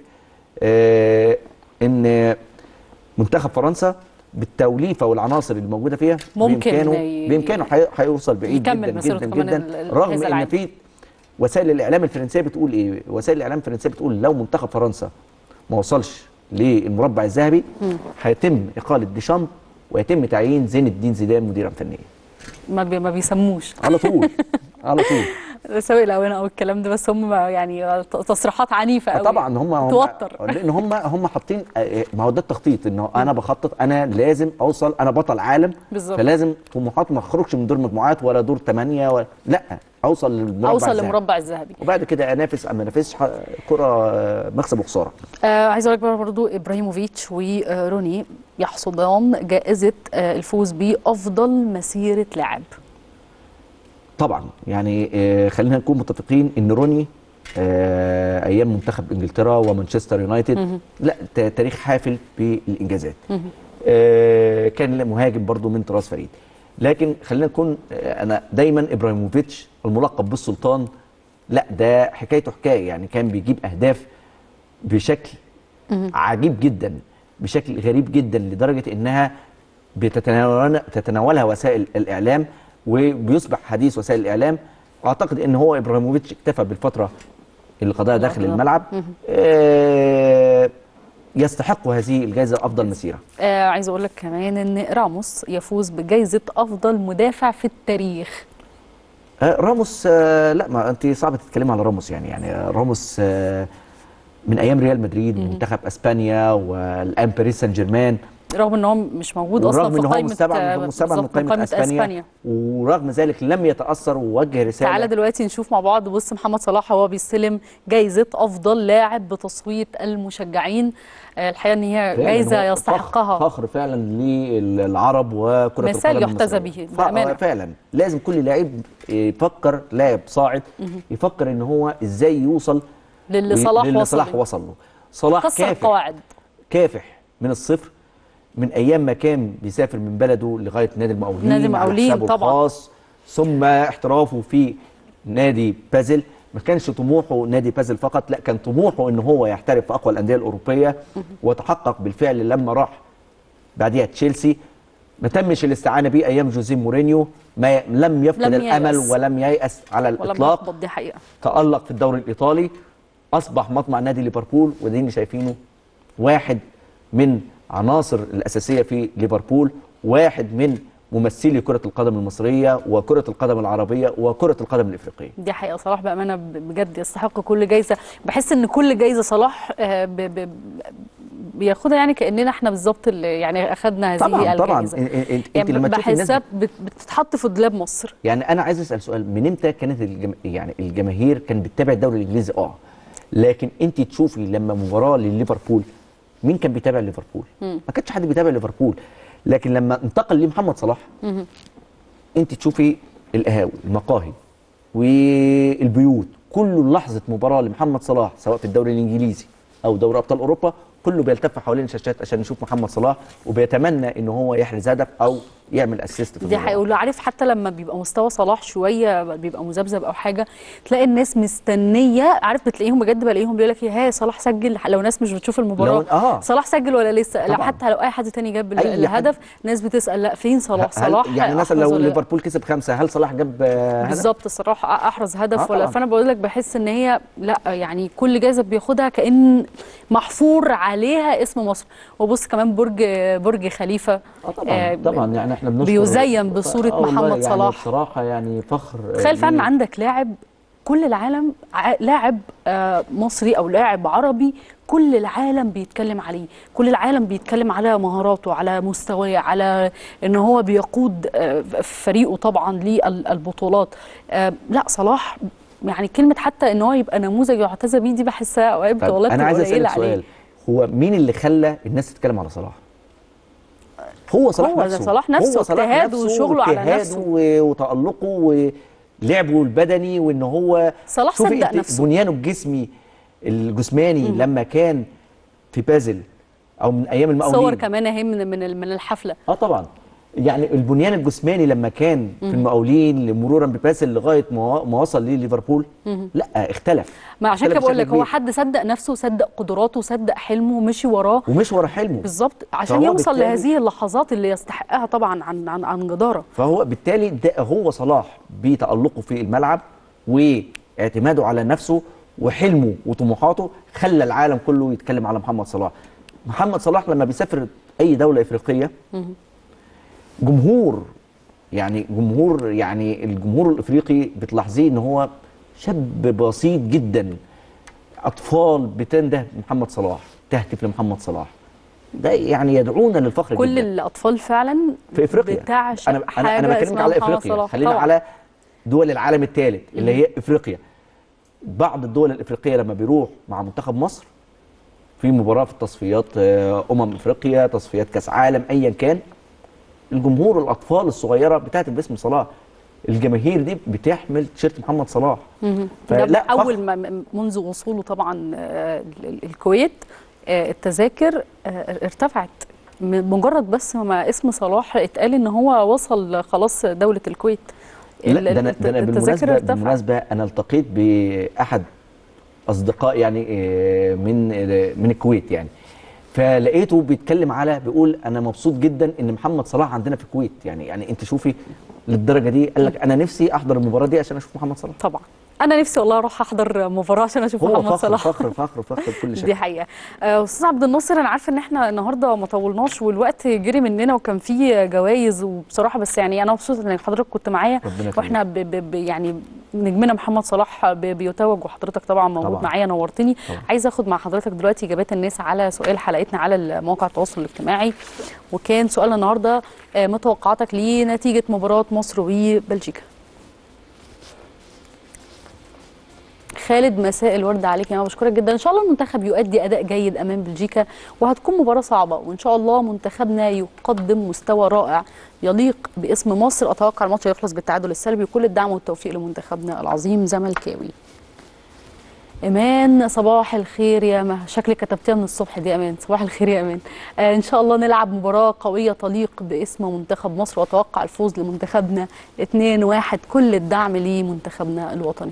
[SPEAKER 4] آه ان منتخب فرنسا بالتوليفه والعناصر اللي موجوده فيها
[SPEAKER 1] ممكن
[SPEAKER 4] بامكانه
[SPEAKER 1] ي-
[SPEAKER 4] بامكانه هي- هيوصل بعيد
[SPEAKER 1] يكمل
[SPEAKER 4] جدا
[SPEAKER 1] مسيرته
[SPEAKER 4] جدا
[SPEAKER 1] كمان
[SPEAKER 4] جدا
[SPEAKER 1] ال- ال-
[SPEAKER 4] رغم
[SPEAKER 1] هذا
[SPEAKER 4] ان
[SPEAKER 1] العام.
[SPEAKER 4] في وسائل الاعلام الفرنسيه بتقول ايه وسائل الاعلام الفرنسيه بتقول لو منتخب فرنسا ما وصلش للمربع الذهبي هيتم اقاله ديشامب ويتم تعيين زين الدين زيدان مديرا فنيا
[SPEAKER 1] ما, بي ما بيسموش
[SPEAKER 4] على طول على طول
[SPEAKER 1] سواء الاوانه او الكلام ده بس هم يعني تصريحات عنيفه قوي
[SPEAKER 4] طبعا هم هم
[SPEAKER 1] توتر
[SPEAKER 4] لان هم هم حاطين آه، ما هو ده التخطيط ان انا بخطط انا لازم اوصل انا بطل عالم
[SPEAKER 1] بالظبط.
[SPEAKER 4] فلازم طموحات ما اخرجش من دور مجموعات ولا دور ثمانيه ولا لا اوصل للمربع
[SPEAKER 1] اوصل
[SPEAKER 4] الذهبي.
[SPEAKER 1] للمربع الذهبي
[SPEAKER 4] وبعد كده انافس اما انافسش ح- كره آه، مكسب وخساره
[SPEAKER 1] آه عايزه اقول لك برضو ابراهيموفيتش وروني يحصدان جائزه آه الفوز بافضل مسيره لعب
[SPEAKER 4] طبعا يعني آه، خلينا نكون متفقين ان روني آه، ايام منتخب انجلترا ومانشستر يونايتد لا ت- تاريخ حافل بالانجازات آه، كان مهاجم برضو من طراز فريد لكن خلينا نكون آه، انا دايما ابراهيموفيتش الملقب بالسلطان لا ده حكايته حكايه يعني كان بيجيب اهداف بشكل عجيب جدا بشكل غريب جدا لدرجه انها بتتناول تتناولها وسائل الاعلام وبيصبح حديث وسائل الاعلام واعتقد ان هو ابراهيموفيتش اكتفى بالفتره اللي قضاها داخل الملعب آه، يستحق هذه الجائزه افضل مسيره
[SPEAKER 1] آه عايزه اقول لك كمان ان راموس يفوز بجائزه افضل مدافع في التاريخ
[SPEAKER 4] آه، راموس آه، لا ما انت صعب تتكلمي على راموس يعني يعني آه، راموس آه، من ايام ريال مدريد منتخب اسبانيا والان باريس سان جيرمان
[SPEAKER 1] رغم ان هو مش موجود اصلا
[SPEAKER 4] ورغم
[SPEAKER 1] في
[SPEAKER 4] ان هو
[SPEAKER 1] قائمه
[SPEAKER 4] مستبعد
[SPEAKER 1] آه،
[SPEAKER 4] مستبعد من
[SPEAKER 1] بالظبط،
[SPEAKER 4] قائمه اسبانيا ورغم ذلك لم يتاثر ووجه رساله
[SPEAKER 1] تعالى دلوقتي نشوف مع بعض بص محمد صلاح هو بيستلم جايزه افضل لاعب بتصويت المشجعين آه، الحقيقه ان هي
[SPEAKER 4] فعلاً
[SPEAKER 1] جايزه
[SPEAKER 4] هو
[SPEAKER 1] يستحقها
[SPEAKER 4] فخر, فخر فعلا للعرب وكره
[SPEAKER 1] مثال
[SPEAKER 4] القدم
[SPEAKER 1] يحتذى
[SPEAKER 4] المصرية.
[SPEAKER 1] به،
[SPEAKER 4] ف-
[SPEAKER 1] بأمانة.
[SPEAKER 4] فعلا لازم كل لاعب يفكر لاعب صاعد يفكر ان هو ازاي يوصل
[SPEAKER 1] للي
[SPEAKER 4] وي-
[SPEAKER 1] صلاح
[SPEAKER 4] للي
[SPEAKER 1] وصل
[SPEAKER 4] صلاح
[SPEAKER 1] له.
[SPEAKER 4] وصل له صلاح
[SPEAKER 1] كسر
[SPEAKER 4] كافح
[SPEAKER 1] القواعد
[SPEAKER 4] كافح من الصفر من ايام ما كان بيسافر من بلده لغايه نادي المقاولين
[SPEAKER 1] نادي المقاولين
[SPEAKER 4] على حسابه
[SPEAKER 1] طبعاً.
[SPEAKER 4] الخاص ثم احترافه في نادي بازل ما كانش طموحه نادي بازل فقط لا كان طموحه ان هو يحترف في اقوى الانديه الاوروبيه وتحقق بالفعل لما راح بعديها تشيلسي ما تمش الاستعانه بيه ايام جوزيه مورينيو ما لم يفقد
[SPEAKER 1] لم
[SPEAKER 4] الامل
[SPEAKER 1] ييأس.
[SPEAKER 4] ولم ييأس على
[SPEAKER 1] ولم
[SPEAKER 4] الاطلاق
[SPEAKER 1] يحبط دي حقيقه
[SPEAKER 4] تألق في الدوري الإيطالي أصبح مطمع نادي ليفربول وديني شايفينه واحد من عناصر الأساسية في ليفربول واحد من ممثلي كرة القدم المصرية وكرة القدم العربية وكرة القدم الإفريقية
[SPEAKER 1] دي حقيقه صلاح بامانه ب- بجد يستحق كل جايزه بحس ان كل جايزه صلاح آه، ب- ب- بياخدها يعني كاننا احنا بالظبط اللي يعني اخذنا هذه
[SPEAKER 4] طبعا طبعا
[SPEAKER 1] الجائزه
[SPEAKER 4] إن- إن- انت
[SPEAKER 1] يعني
[SPEAKER 4] لما تشوفي الناس
[SPEAKER 1] بحسها بت- بتتحط في دولاب مصر
[SPEAKER 4] يعني انا عايز اسال سؤال من امتى كانت الجم... يعني الجماهير كانت بتتابع الدوري الانجليزي اه لكن انت تشوفي لما مباراه لليفربول مين كان بيتابع ليفربول ما كانش حد بيتابع ليفربول لكن لما انتقل لمحمد صلاح انت تشوفي القهاوي المقاهي والبيوت كل لحظه مباراه لمحمد صلاح سواء في الدوري الانجليزي او دوري ابطال اوروبا كله بيلتف حوالين الشاشات عشان يشوف محمد صلاح وبيتمنى ان هو يحرز هدف او يعمل اسيست في
[SPEAKER 1] دي
[SPEAKER 4] المباراة.
[SPEAKER 1] حقيقة ولو عارف حتى لما بيبقى مستوى صلاح شوية بيبقى مذبذب أو حاجة تلاقي الناس مستنية عارف بتلاقيهم بجد بلاقيهم بيقول لك ها صلاح سجل لو ناس مش بتشوف المباراة
[SPEAKER 4] لو- آه.
[SPEAKER 1] صلاح سجل ولا لسه لا
[SPEAKER 4] طبعاً.
[SPEAKER 1] حتى لو أي حد تاني جاب
[SPEAKER 4] أي
[SPEAKER 1] الهدف ناس بتسأل لا فين صلاح
[SPEAKER 4] هل
[SPEAKER 1] صلاح
[SPEAKER 4] يعني مثلا
[SPEAKER 1] أحرز
[SPEAKER 4] لو
[SPEAKER 1] ولا لا؟
[SPEAKER 4] ليفربول كسب خمسه هل صلاح جاب آه، هدف؟
[SPEAKER 1] بالظبط الصراحه احرز هدف
[SPEAKER 4] آه
[SPEAKER 1] ولا
[SPEAKER 4] طبعاً.
[SPEAKER 1] فانا بقول لك بحس ان هي لا يعني كل جائزه بياخدها كان محفور عليها اسم مصر وبص كمان برج برج خليفه
[SPEAKER 4] اه طبعا
[SPEAKER 1] آه،
[SPEAKER 4] طبعا يعني احنا بنشكر
[SPEAKER 1] بيزين بصورة
[SPEAKER 4] آه والله
[SPEAKER 1] محمد
[SPEAKER 4] يعني
[SPEAKER 1] صلاح.
[SPEAKER 4] بصراحه يعني فخر آه،
[SPEAKER 1] تخيل فعلا
[SPEAKER 4] ليه.
[SPEAKER 1] عندك لاعب كل العالم ع- لاعب آه، مصري او لاعب عربي كل العالم بيتكلم عليه كل العالم بيتكلم على مهاراته على مستواه على ان هو بيقود آه، فريقه طبعا للبطولات آه، لا صلاح يعني كلمه حتى ان هو يبقى نموذج يعتذى بيه دي بحسها اوقات
[SPEAKER 4] طب
[SPEAKER 1] والله
[SPEAKER 4] انا
[SPEAKER 1] بتبقى
[SPEAKER 4] عايز
[SPEAKER 1] قليلة
[SPEAKER 4] اسالك
[SPEAKER 1] عليه.
[SPEAKER 4] سؤال هو مين اللي خلى الناس تتكلم على صلاح؟ هو صلاح
[SPEAKER 1] هو ده
[SPEAKER 4] نفسه
[SPEAKER 1] صلاح نفسه،
[SPEAKER 4] هو صلاح
[SPEAKER 1] اجتهاده
[SPEAKER 4] نفسه
[SPEAKER 1] وشغله على
[SPEAKER 4] واجتهاده
[SPEAKER 1] نفسه.
[SPEAKER 4] و- وتألقه ولعبه البدني وان هو
[SPEAKER 1] صلاح
[SPEAKER 4] شوفي
[SPEAKER 1] صدق
[SPEAKER 4] انت
[SPEAKER 1] نفسه.
[SPEAKER 4] بنيانه الجسمي الجسماني لما كان في بازل او من ايام المقاولين
[SPEAKER 1] صور كمان اهي من من من الحفله
[SPEAKER 4] اه طبعا يعني البنيان الجسماني لما كان في المقاولين مرورا بباسل لغايه ما ما وصل لليفربول لا اختلف
[SPEAKER 1] ما عشان كده
[SPEAKER 4] اختلف
[SPEAKER 1] بقول
[SPEAKER 4] بشكل
[SPEAKER 1] لك هو
[SPEAKER 4] كبير.
[SPEAKER 1] حد صدق نفسه وصدق قدراته وصدق حلمه ومشي وراه
[SPEAKER 4] ومش ورا حلمه
[SPEAKER 1] بالظبط عشان
[SPEAKER 4] فهو
[SPEAKER 1] يوصل
[SPEAKER 4] بالتالي-
[SPEAKER 1] لهذه اللحظات اللي يستحقها طبعا عن عن عن جداره
[SPEAKER 4] فهو بالتالي ده هو صلاح بتألقه في الملعب واعتماده على نفسه وحلمه وطموحاته خلى العالم كله يتكلم على محمد صلاح محمد صلاح لما بيسافر اي دوله افريقيه جمهور يعني جمهور يعني الجمهور الافريقي بتلاحظيه ان هو شاب بسيط جدا اطفال بتنده محمد صلاح تهتف لمحمد صلاح ده يعني يدعونا للفخر
[SPEAKER 1] كل
[SPEAKER 4] جدا
[SPEAKER 1] الاطفال فعلا
[SPEAKER 4] في افريقيا
[SPEAKER 1] بتعشق
[SPEAKER 4] انا انا انا
[SPEAKER 1] حاجة
[SPEAKER 4] بكلمك
[SPEAKER 1] اسمها
[SPEAKER 4] على
[SPEAKER 1] محمد
[SPEAKER 4] افريقيا
[SPEAKER 1] صلاح.
[SPEAKER 4] خلينا
[SPEAKER 1] طبعاً.
[SPEAKER 4] على دول العالم الثالث اللي هي افريقيا بعض الدول الافريقيه لما بيروح مع منتخب مصر في مباراه في التصفيات آه، امم افريقيا تصفيات كاس عالم ايا كان الجمهور الاطفال الصغيره بتهتف باسم صلاح الجماهير دي بتحمل تيشيرت محمد صلاح
[SPEAKER 1] ده
[SPEAKER 4] فلا
[SPEAKER 1] اول
[SPEAKER 4] فخر.
[SPEAKER 1] ما م- منذ وصوله طبعا آه، ال- ال- الكويت آه، التذاكر آه، ارتفعت م- مجرد بس ما اسم صلاح اتقال ان هو وصل خلاص دوله الكويت
[SPEAKER 4] لا
[SPEAKER 1] ال-
[SPEAKER 4] ده انا
[SPEAKER 1] الت-
[SPEAKER 4] ده انا
[SPEAKER 1] التذاكر
[SPEAKER 4] بالمناسبه
[SPEAKER 1] ارتفعت
[SPEAKER 4] بالمناسبه انا التقيت باحد اصدقاء يعني آه، من آه، من الكويت يعني فلقيته بيتكلم على بيقول انا مبسوط جدا ان محمد صلاح عندنا في الكويت يعني يعني انت شوفي للدرجه دي قال لك انا نفسي احضر المباراه دي عشان اشوف محمد صلاح
[SPEAKER 1] طبعا انا نفسي والله اروح احضر مباراه عشان اشوف
[SPEAKER 4] هو
[SPEAKER 1] محمد
[SPEAKER 4] فخر
[SPEAKER 1] صلاح
[SPEAKER 4] فخر فخر فخر بكل شيء
[SPEAKER 1] دي حقيقه آه، استاذ عبد الناصر انا عارفه ان احنا النهارده ما طولناش والوقت جري مننا وكان في جوائز وبصراحه بس يعني انا مبسوطه ان حضرتك كنت معايا
[SPEAKER 4] ربنا يخليك.
[SPEAKER 1] واحنا ب ب ب يعني نجمنا محمد صلاح ب- بيتوج وحضرتك طبعا موجود
[SPEAKER 4] طبعا.
[SPEAKER 1] معايا نورتني
[SPEAKER 4] طبعا.
[SPEAKER 1] عايزه اخد مع حضرتك دلوقتي اجابات الناس على سؤال حلقتنا على مواقع التواصل الاجتماعي وكان سؤالنا النهارده آه، ما توقعاتك لنتيجه مباراه مصر وبلجيكا خالد مساء الورد عليك يا ماما بشكرك جدا ان شاء الله المنتخب يؤدي اداء جيد امام بلجيكا وهتكون مباراه صعبه وان شاء الله منتخبنا يقدم مستوى رائع يليق باسم مصر اتوقع الماتش يخلص بالتعادل السلبي وكل الدعم والتوفيق لمنتخبنا العظيم زملكاوي ايمان صباح الخير يا مه شكلك كتبتيها من الصبح دي يا ايمان صباح الخير يا ايمان آه ان شاء الله نلعب مباراه قويه تليق باسم منتخب مصر واتوقع الفوز لمنتخبنا 2-1 كل الدعم لمنتخبنا الوطني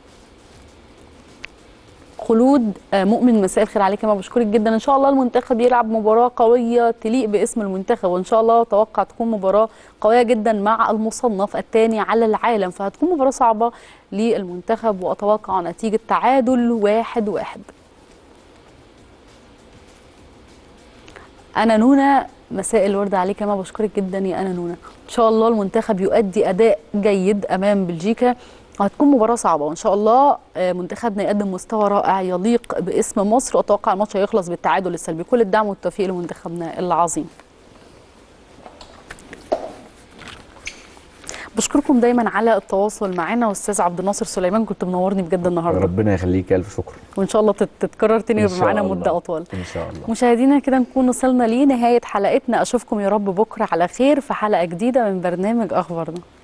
[SPEAKER 1] خلود آه، مؤمن مساء الخير عليك يا ماما بشكرك جدا ان شاء الله المنتخب يلعب مباراه قويه تليق باسم المنتخب وان شاء الله اتوقع تكون مباراه قويه جدا مع المصنف الثاني على العالم فهتكون مباراه صعبه للمنتخب واتوقع نتيجه تعادل واحد واحد انا نونا مساء الورد عليك يا ماما بشكرك جدا يا انا نونا ان شاء الله المنتخب يؤدي اداء جيد امام بلجيكا هتكون مباراة صعبة وإن شاء الله آه، منتخبنا يقدم مستوى رائع يليق باسم مصر وأتوقع الماتش هيخلص بالتعادل السلبي كل الدعم والتوفيق لمنتخبنا العظيم بشكركم دايما على التواصل معنا أستاذ عبد الناصر سليمان كنت منورني بجد النهارده
[SPEAKER 4] ربنا يخليك الف شكر
[SPEAKER 1] وإن شاء الله تت- تتكرر تاني
[SPEAKER 4] إن
[SPEAKER 1] ويبقى
[SPEAKER 4] شاء
[SPEAKER 1] معانا
[SPEAKER 4] الله.
[SPEAKER 1] مدة أطول
[SPEAKER 4] ان شاء الله
[SPEAKER 1] مشاهدينا كده نكون وصلنا لنهاية حلقتنا أشوفكم يا رب بكرة على خير في حلقة جديدة من برنامج أخبارنا